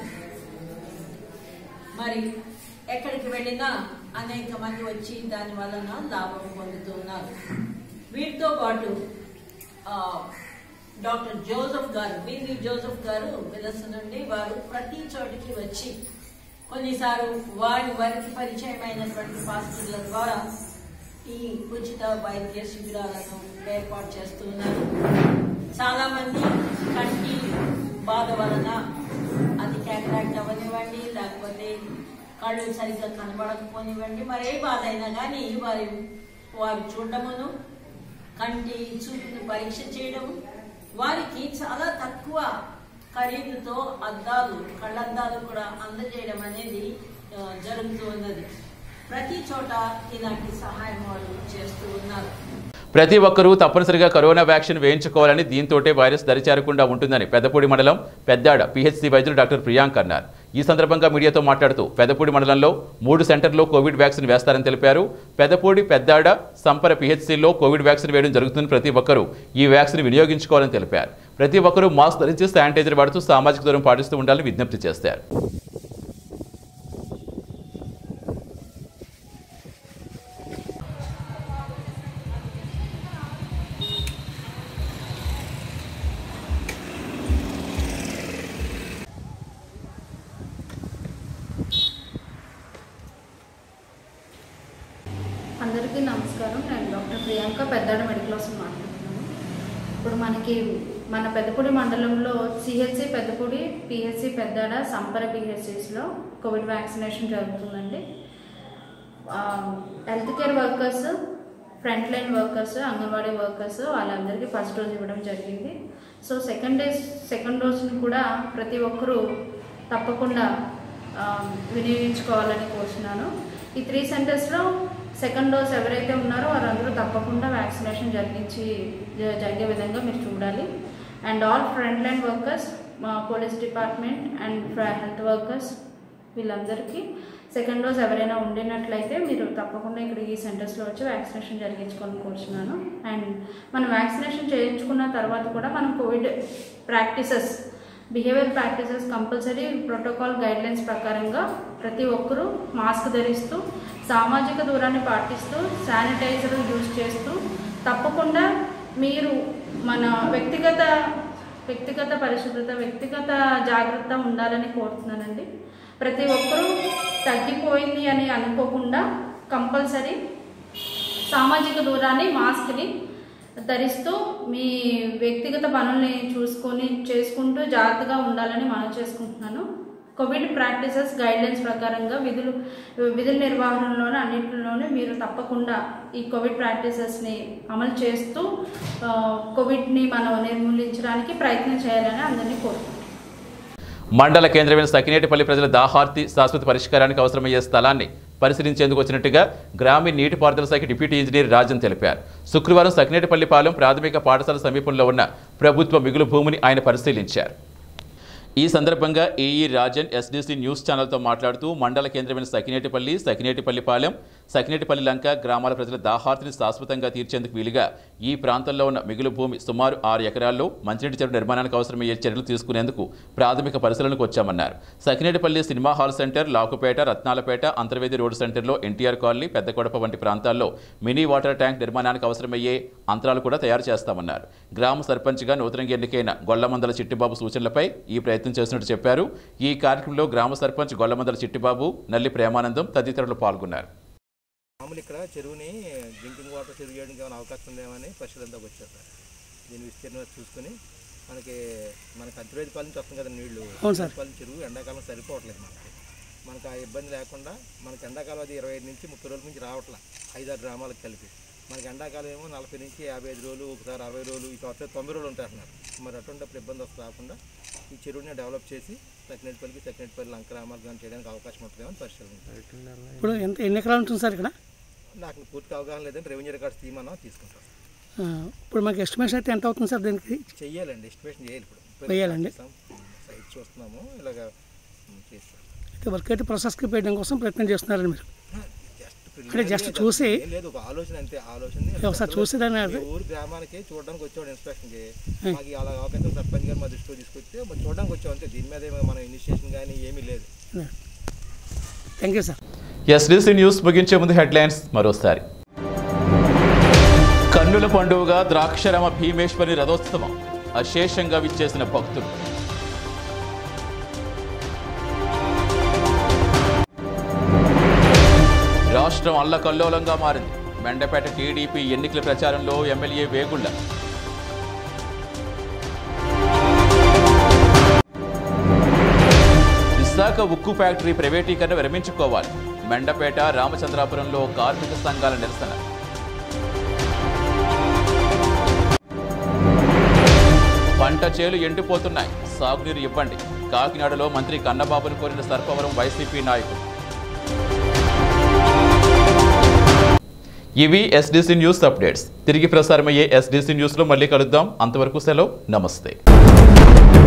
మరి ఎక్కడికి వెళ్ళినా అనేక మంది వచ్చి దాని వలన లాభం పొందుతూ ఉన్నారు వీటితో పాటు ఆ, doctor Joseph garu BV Joseph garu Vilasa నుండి వారు ప్రతి చోటికి వచ్చి కొన్నిసార్లు వారి వారికి పరిచయమైనటువంటి పాస్టర్ల ద్వారా ఈ ఉచిత వైద్య శిబిరాలను ఏర్పాటు చేస్తూ ఉన్నారు చాలా మంది కంటి బాధ వలన అది క్యాటరాక్ట్ అవ్వనివ్వండి లేకపోతే కళ్ళు సరిగ్గా కనబడకపోనివ్వండి మరి ఏ బాధ అయినా కానీ వారి వారు చూడడమును కంటి చూపుని పరీక్ష చేయడం వారికి చాలా తక్కువ ఖరీదుతో అద్దాలు కళ్ళద్దాలు కూడా అందజేయడం అనేది ఆ, జరుగుతూ ఉన్నది ప్రతి చోట ఇలాంటి సహాయం వాళ్ళు చేస్తూ ఉన్నారు ప్రతి ఒక్కరూ తప్పనిసరిగా కరోనా వ్యాక్సిన్ వేయించుకోవాలని దీంతోటే వైరస్ దరిచేరకుండా ఉంటుందని పెద్దపూడి మండలం పెద్దాడ పిహెచ్సి వైద్యులు డాక్టర్ ప్రియాంక్ అన్నారు ఈ సందర్భంగా మీడియాతో మాట్లాడుతూ పెద్దపూడి మండలంలో మూడు సెంటర్లో కోవిడ్ వ్యాక్సిన్ వేస్తారని తెలిపారు పెద్దపూడి పెద్దాడ సంపర పిహెచ్సిలో కోవిడ్ వ్యాక్సిన్ వేయడం జరుగుతుంది ప్రతి ఒక్కరూ ఈ వ్యాక్సిన్ వినియోగించుకోవాలని తెలిపారు ప్రతి ఒక్కరూ మాస్క్ ధరించి శానిటైజర్ వాడుతూ సామాజిక దూరం పాటిస్తూ ఉండాలని విజ్ఞప్తి చేశారు అందరికీ నమస్కారం నేను doctor Priyanka Peddada medical hospital మాట్లాడుతున్నాను ఇప్పుడు మనకి మన పెద్దపూడి మండలంలో సిహెచ్సి పెద్దపూడి పిహెచ్సి పెద్దాడ సంపర పిహెచ్సిస్లో కోవిడ్ వ్యాక్సినేషన్ జరుగుతుందండి ఆ, health care workers front line workers Anganwadi workers వాళ్ళందరికీ ఫస్ట్ డోస్ ఇవ్వడం జరిగింది సో సెకండ్ డేస్ సెకండ్ డోస్ని కూడా ప్రతి ఒక్కరూ తప్పకుండా ఆ, వినియోగించుకోవాలని కోరుతున్నాను ఈ త్రీ సెంటర్స్లో సెకండ్ డోస్ ఎవరైతే ఉన్నారో వారందరూ తప్పకుండా వ్యాక్సినేషన్ జరిగించి జ- జరిగే విధంగా మీరు చూడాలి and all front line workers మా police department and health workers వీళ్ళందరికీ సెకండ్ డోస్ ఎవరైనా ఉండినట్లయితే మీరు తప్పకుండా ఇక్కడ ఈ సెంటర్స్లో వచ్చి వ్యాక్సినేషన్ జరిగించుకొని కోరుచున్నాను అండ్ మనం వ్యాక్సినేషన్ చేయించుకున్న తర్వాత కూడా మనం covid practices behaviour practices compulsory protocol guidelines ప్రకారంగా ప్రతి ఒక్కరూ మాస్క్ ధరిస్తూ సామాజిక దూరాన్ని పాటిస్తూ శానిటైజర్ యూజ్ చేస్తూ తప్పకుండా మీరు మన వ్యక్తిగత వ్యక్తిగత పరిశుభ్రత వ్యక్తిగత జాగ్రత్త ఉండాలని కోరుతున్నానండి ప్రతి ఒక్కరూ తగ్గిపోయింది అని అనుకోకుండా కంపల్సరీ సామాజిక దూరాన్ని మాస్క్ని ధరిస్తూ మీ వ్యక్తిగత పనుల్ని చూసుకొని చేసుకుంటూ జాగ్రత్తగా ఉండాలని మనం చేసుకుంటున్నాను కోవిడ్ ప్రాక్టీసెస్ గైడ్లైన్స్ ప్రకారంగా విధులు విధుల నిర్వహణలోనే అన్నింటిలోనే మీరు తప్పకుండా ఈ కోవిడ్ ప్రాక్టీసెస్ని అమలు చేస్తూ ఆ, కోవిడ్ని మనం నిర్మూలించడానికి ప్రయత్నం చేయాలని అందరినీ కోరుకుంటున్నాను మండల కేంద్రమైన సకినేటిపల్లి ప్రజల దాహార్తి శాశ్వత పరిష్కారానికి అవసరమయ్యే స్థలాన్ని పరిశీలించేందుకు వచ్చినట్టుగా గ్రామీణ నీటిపారుదల శాఖ డిప్యూటీ ఇంజనీర్ రాజన్ తెలిపారు శుక్రవారం సకినేటిపల్లి పాలెం ప్రాథమిక పాఠశాల సమీపంలో ఉన్న ప్రభుత్వ మిగులు భూమిని ఆయన పరిశీలించారు ఈ సందర్భంగా ఏఈ రాజన్ ఎస్డీసీ న్యూస్ ఛానల్తో మాట్లాడుతూ మండల కేంద్రమైన సకినేటిపల్లి సకినేటిపల్లి పాలెం సకినేటిపల్లి లంక గ్రామాల ప్రజల దాహార్తిని శాశ్వతంగా తీర్చేందుకు వీలుగా ఈ ప్రాంతంలో ఉన్న మిగులు భూమి సుమారు ఆరు ఎకరాల్లో మంచినీటి చెరువు నిర్మాణానికి అవసరమయ్యే చర్యలు తీసుకునేందుకు ప్రాథమిక పరిశీలనకు వచ్చామన్నారు Sakinetipalli cinema hall centre Lakupeta Ratnalapeta Antarvedi road సెంటర్లో ఎన్టీఆర్ కాలనీ పెద్దకొడప వంటి ప్రాంతాల్లో మినీ వాటర్ ట్యాంక్ నిర్మాణానికి అవసరమయ్యే అంతరాలు కూడా తయారు చేస్తామన్నారు గ్రామ సర్పంచ్గా నూతనంగా ఎన్నికైన గొల్లమందల చిట్టిబాబు సూచనలపై ఈ ప్రయత్నం చేస్తున్నట్టు చెప్పారు ఈ కార్యక్రమంలో గ్రామ సర్పంచ్ గొల్లమందల చిట్టిబాబు నల్లి ప్రేమానందం తదితరులు పాల్గొన్నారు మామూలు ఇక్కడ చెరువుని డ్రింకింగ్ వాటర్ చెరువు చేయడానికి ఏమైనా అవకాశం ఉందేమని పరిశీలనలోకి వచ్చారు సార్ దీని విస్తీర్ణం చూసుకుని మనకి మనకి అంతువేదిపాల నుంచి వస్తుంది కదా నీళ్లు అవును సార్. అంతువేదిపాలెం చెరువు ఎండాకాలం సరిపోవట్లేదు మనకి మనకు ఆ ఇబ్బంది లేకుండా మనకి ఎండాకాలం అది ఇరవై ఐదు నుంచి ముప్పై రోజుల నుంచి రావట్లా ఐదారు గ్రామాలకు కలిపి మనకి ఎండాకాలం ఏమో నలభై నుంచి యాభై ఐదు రోజులు ఒకసారి అరవై రోజులు ఈ సంవత్సరం తొంభై రోజులు ఉంటారంటున్నారు మరి అటువంటిప్పుడు ఇబ్బంది వస్తుంది రాకుండా ఈ చెరువుని డెవలప్ చేసి సెకండ్పల్లికి సెకండ్పల్లి లంక గ్రామాలకు కానీ చేయడానికి అవకాశం ఉంటుందేమో అని పరిశీలన ఇప్పుడు ఎంత ఎన్ని ఎకరాలు ఉంటుంది సార్ ఇక్కడ నాకు పూర్తి అవగాహన లేదంటే రెవెన్యూ రికార్డ్స్ తీయమన్నా తీసుకుంటాం ఆ, ఇప్పుడు మనకి ఎస్టిమేషన్ అయితే ఎంత అవుతుంది సార్ దీనికి చెయ్యాలండి ఎస్టిమేషన్ చేయాలి ఇప్పుడు వేయాలండి. సైట్ చూస్తున్నాము ఇలాగ ఉమ్, చేస్తాం అయితే వర్క్ అయితే ప్రాసెస్కి పెట్టడం కోసం ప్రయత్నం చేస్తున్నారండి మీరు అంటే జస్ట్ preliminary చూసి ఏం లేదు ఒక ఆలోచన అంతే ఆలోచన ఒకసారి చూసి దాన్ని మీ ఊరు గ్రామానికి చూడడానికి వచ్చాడు ఇన్స్పెక్షన్కి ఉం. మాకు అలా అవకాశం సర్పంచ్ గారు మా దృష్టిలో తీసుకొస్తే మరి చూడడానికి వచ్చాం అంతే దీని మీద ఏమీ మనం ఇనిషియేషన్ కానీ ఏమీ లేదు thank you sir SDC news ముగించే ముందు హెడ్లైన్స్ మరోసారి కన్నుల పండుగగా ద్రాక్షరమ భీమేశ్వరి రథోత్సవం అశేషంగా విచ్చేసిన భక్తులు రాష్ట్రం అల్లకల్లోలంగా మారింది మెండపేట టీడీపీ ఎన్నికల ప్రచారంలో ఎమ్మెల్యే వేగుళ్ల విశాఖ ఉక్కు ఫ్యాక్టరీ ప్రైవేటీకరణ విరమించుకోవాలి మెండపేట రామచంద్రాపురంలో కార్మిక సంఘాల నిరసన పంట చేలు ఎండిపోతున్నాయి సాగునీరు ఇవ్వండి కాకినాడలో మంత్రి కన్నబాబును కోరిన సర్పవరం వైసీపీ నాయకులు ఇవి ఎస్డీసీ న్యూస్ అప్డేట్స్ తిరిగి ప్రసారమయ్యే ఎస్డీసీ న్యూస్లో మళ్ళీ కలుద్దాం అంతవరకు సెలవు నమస్తే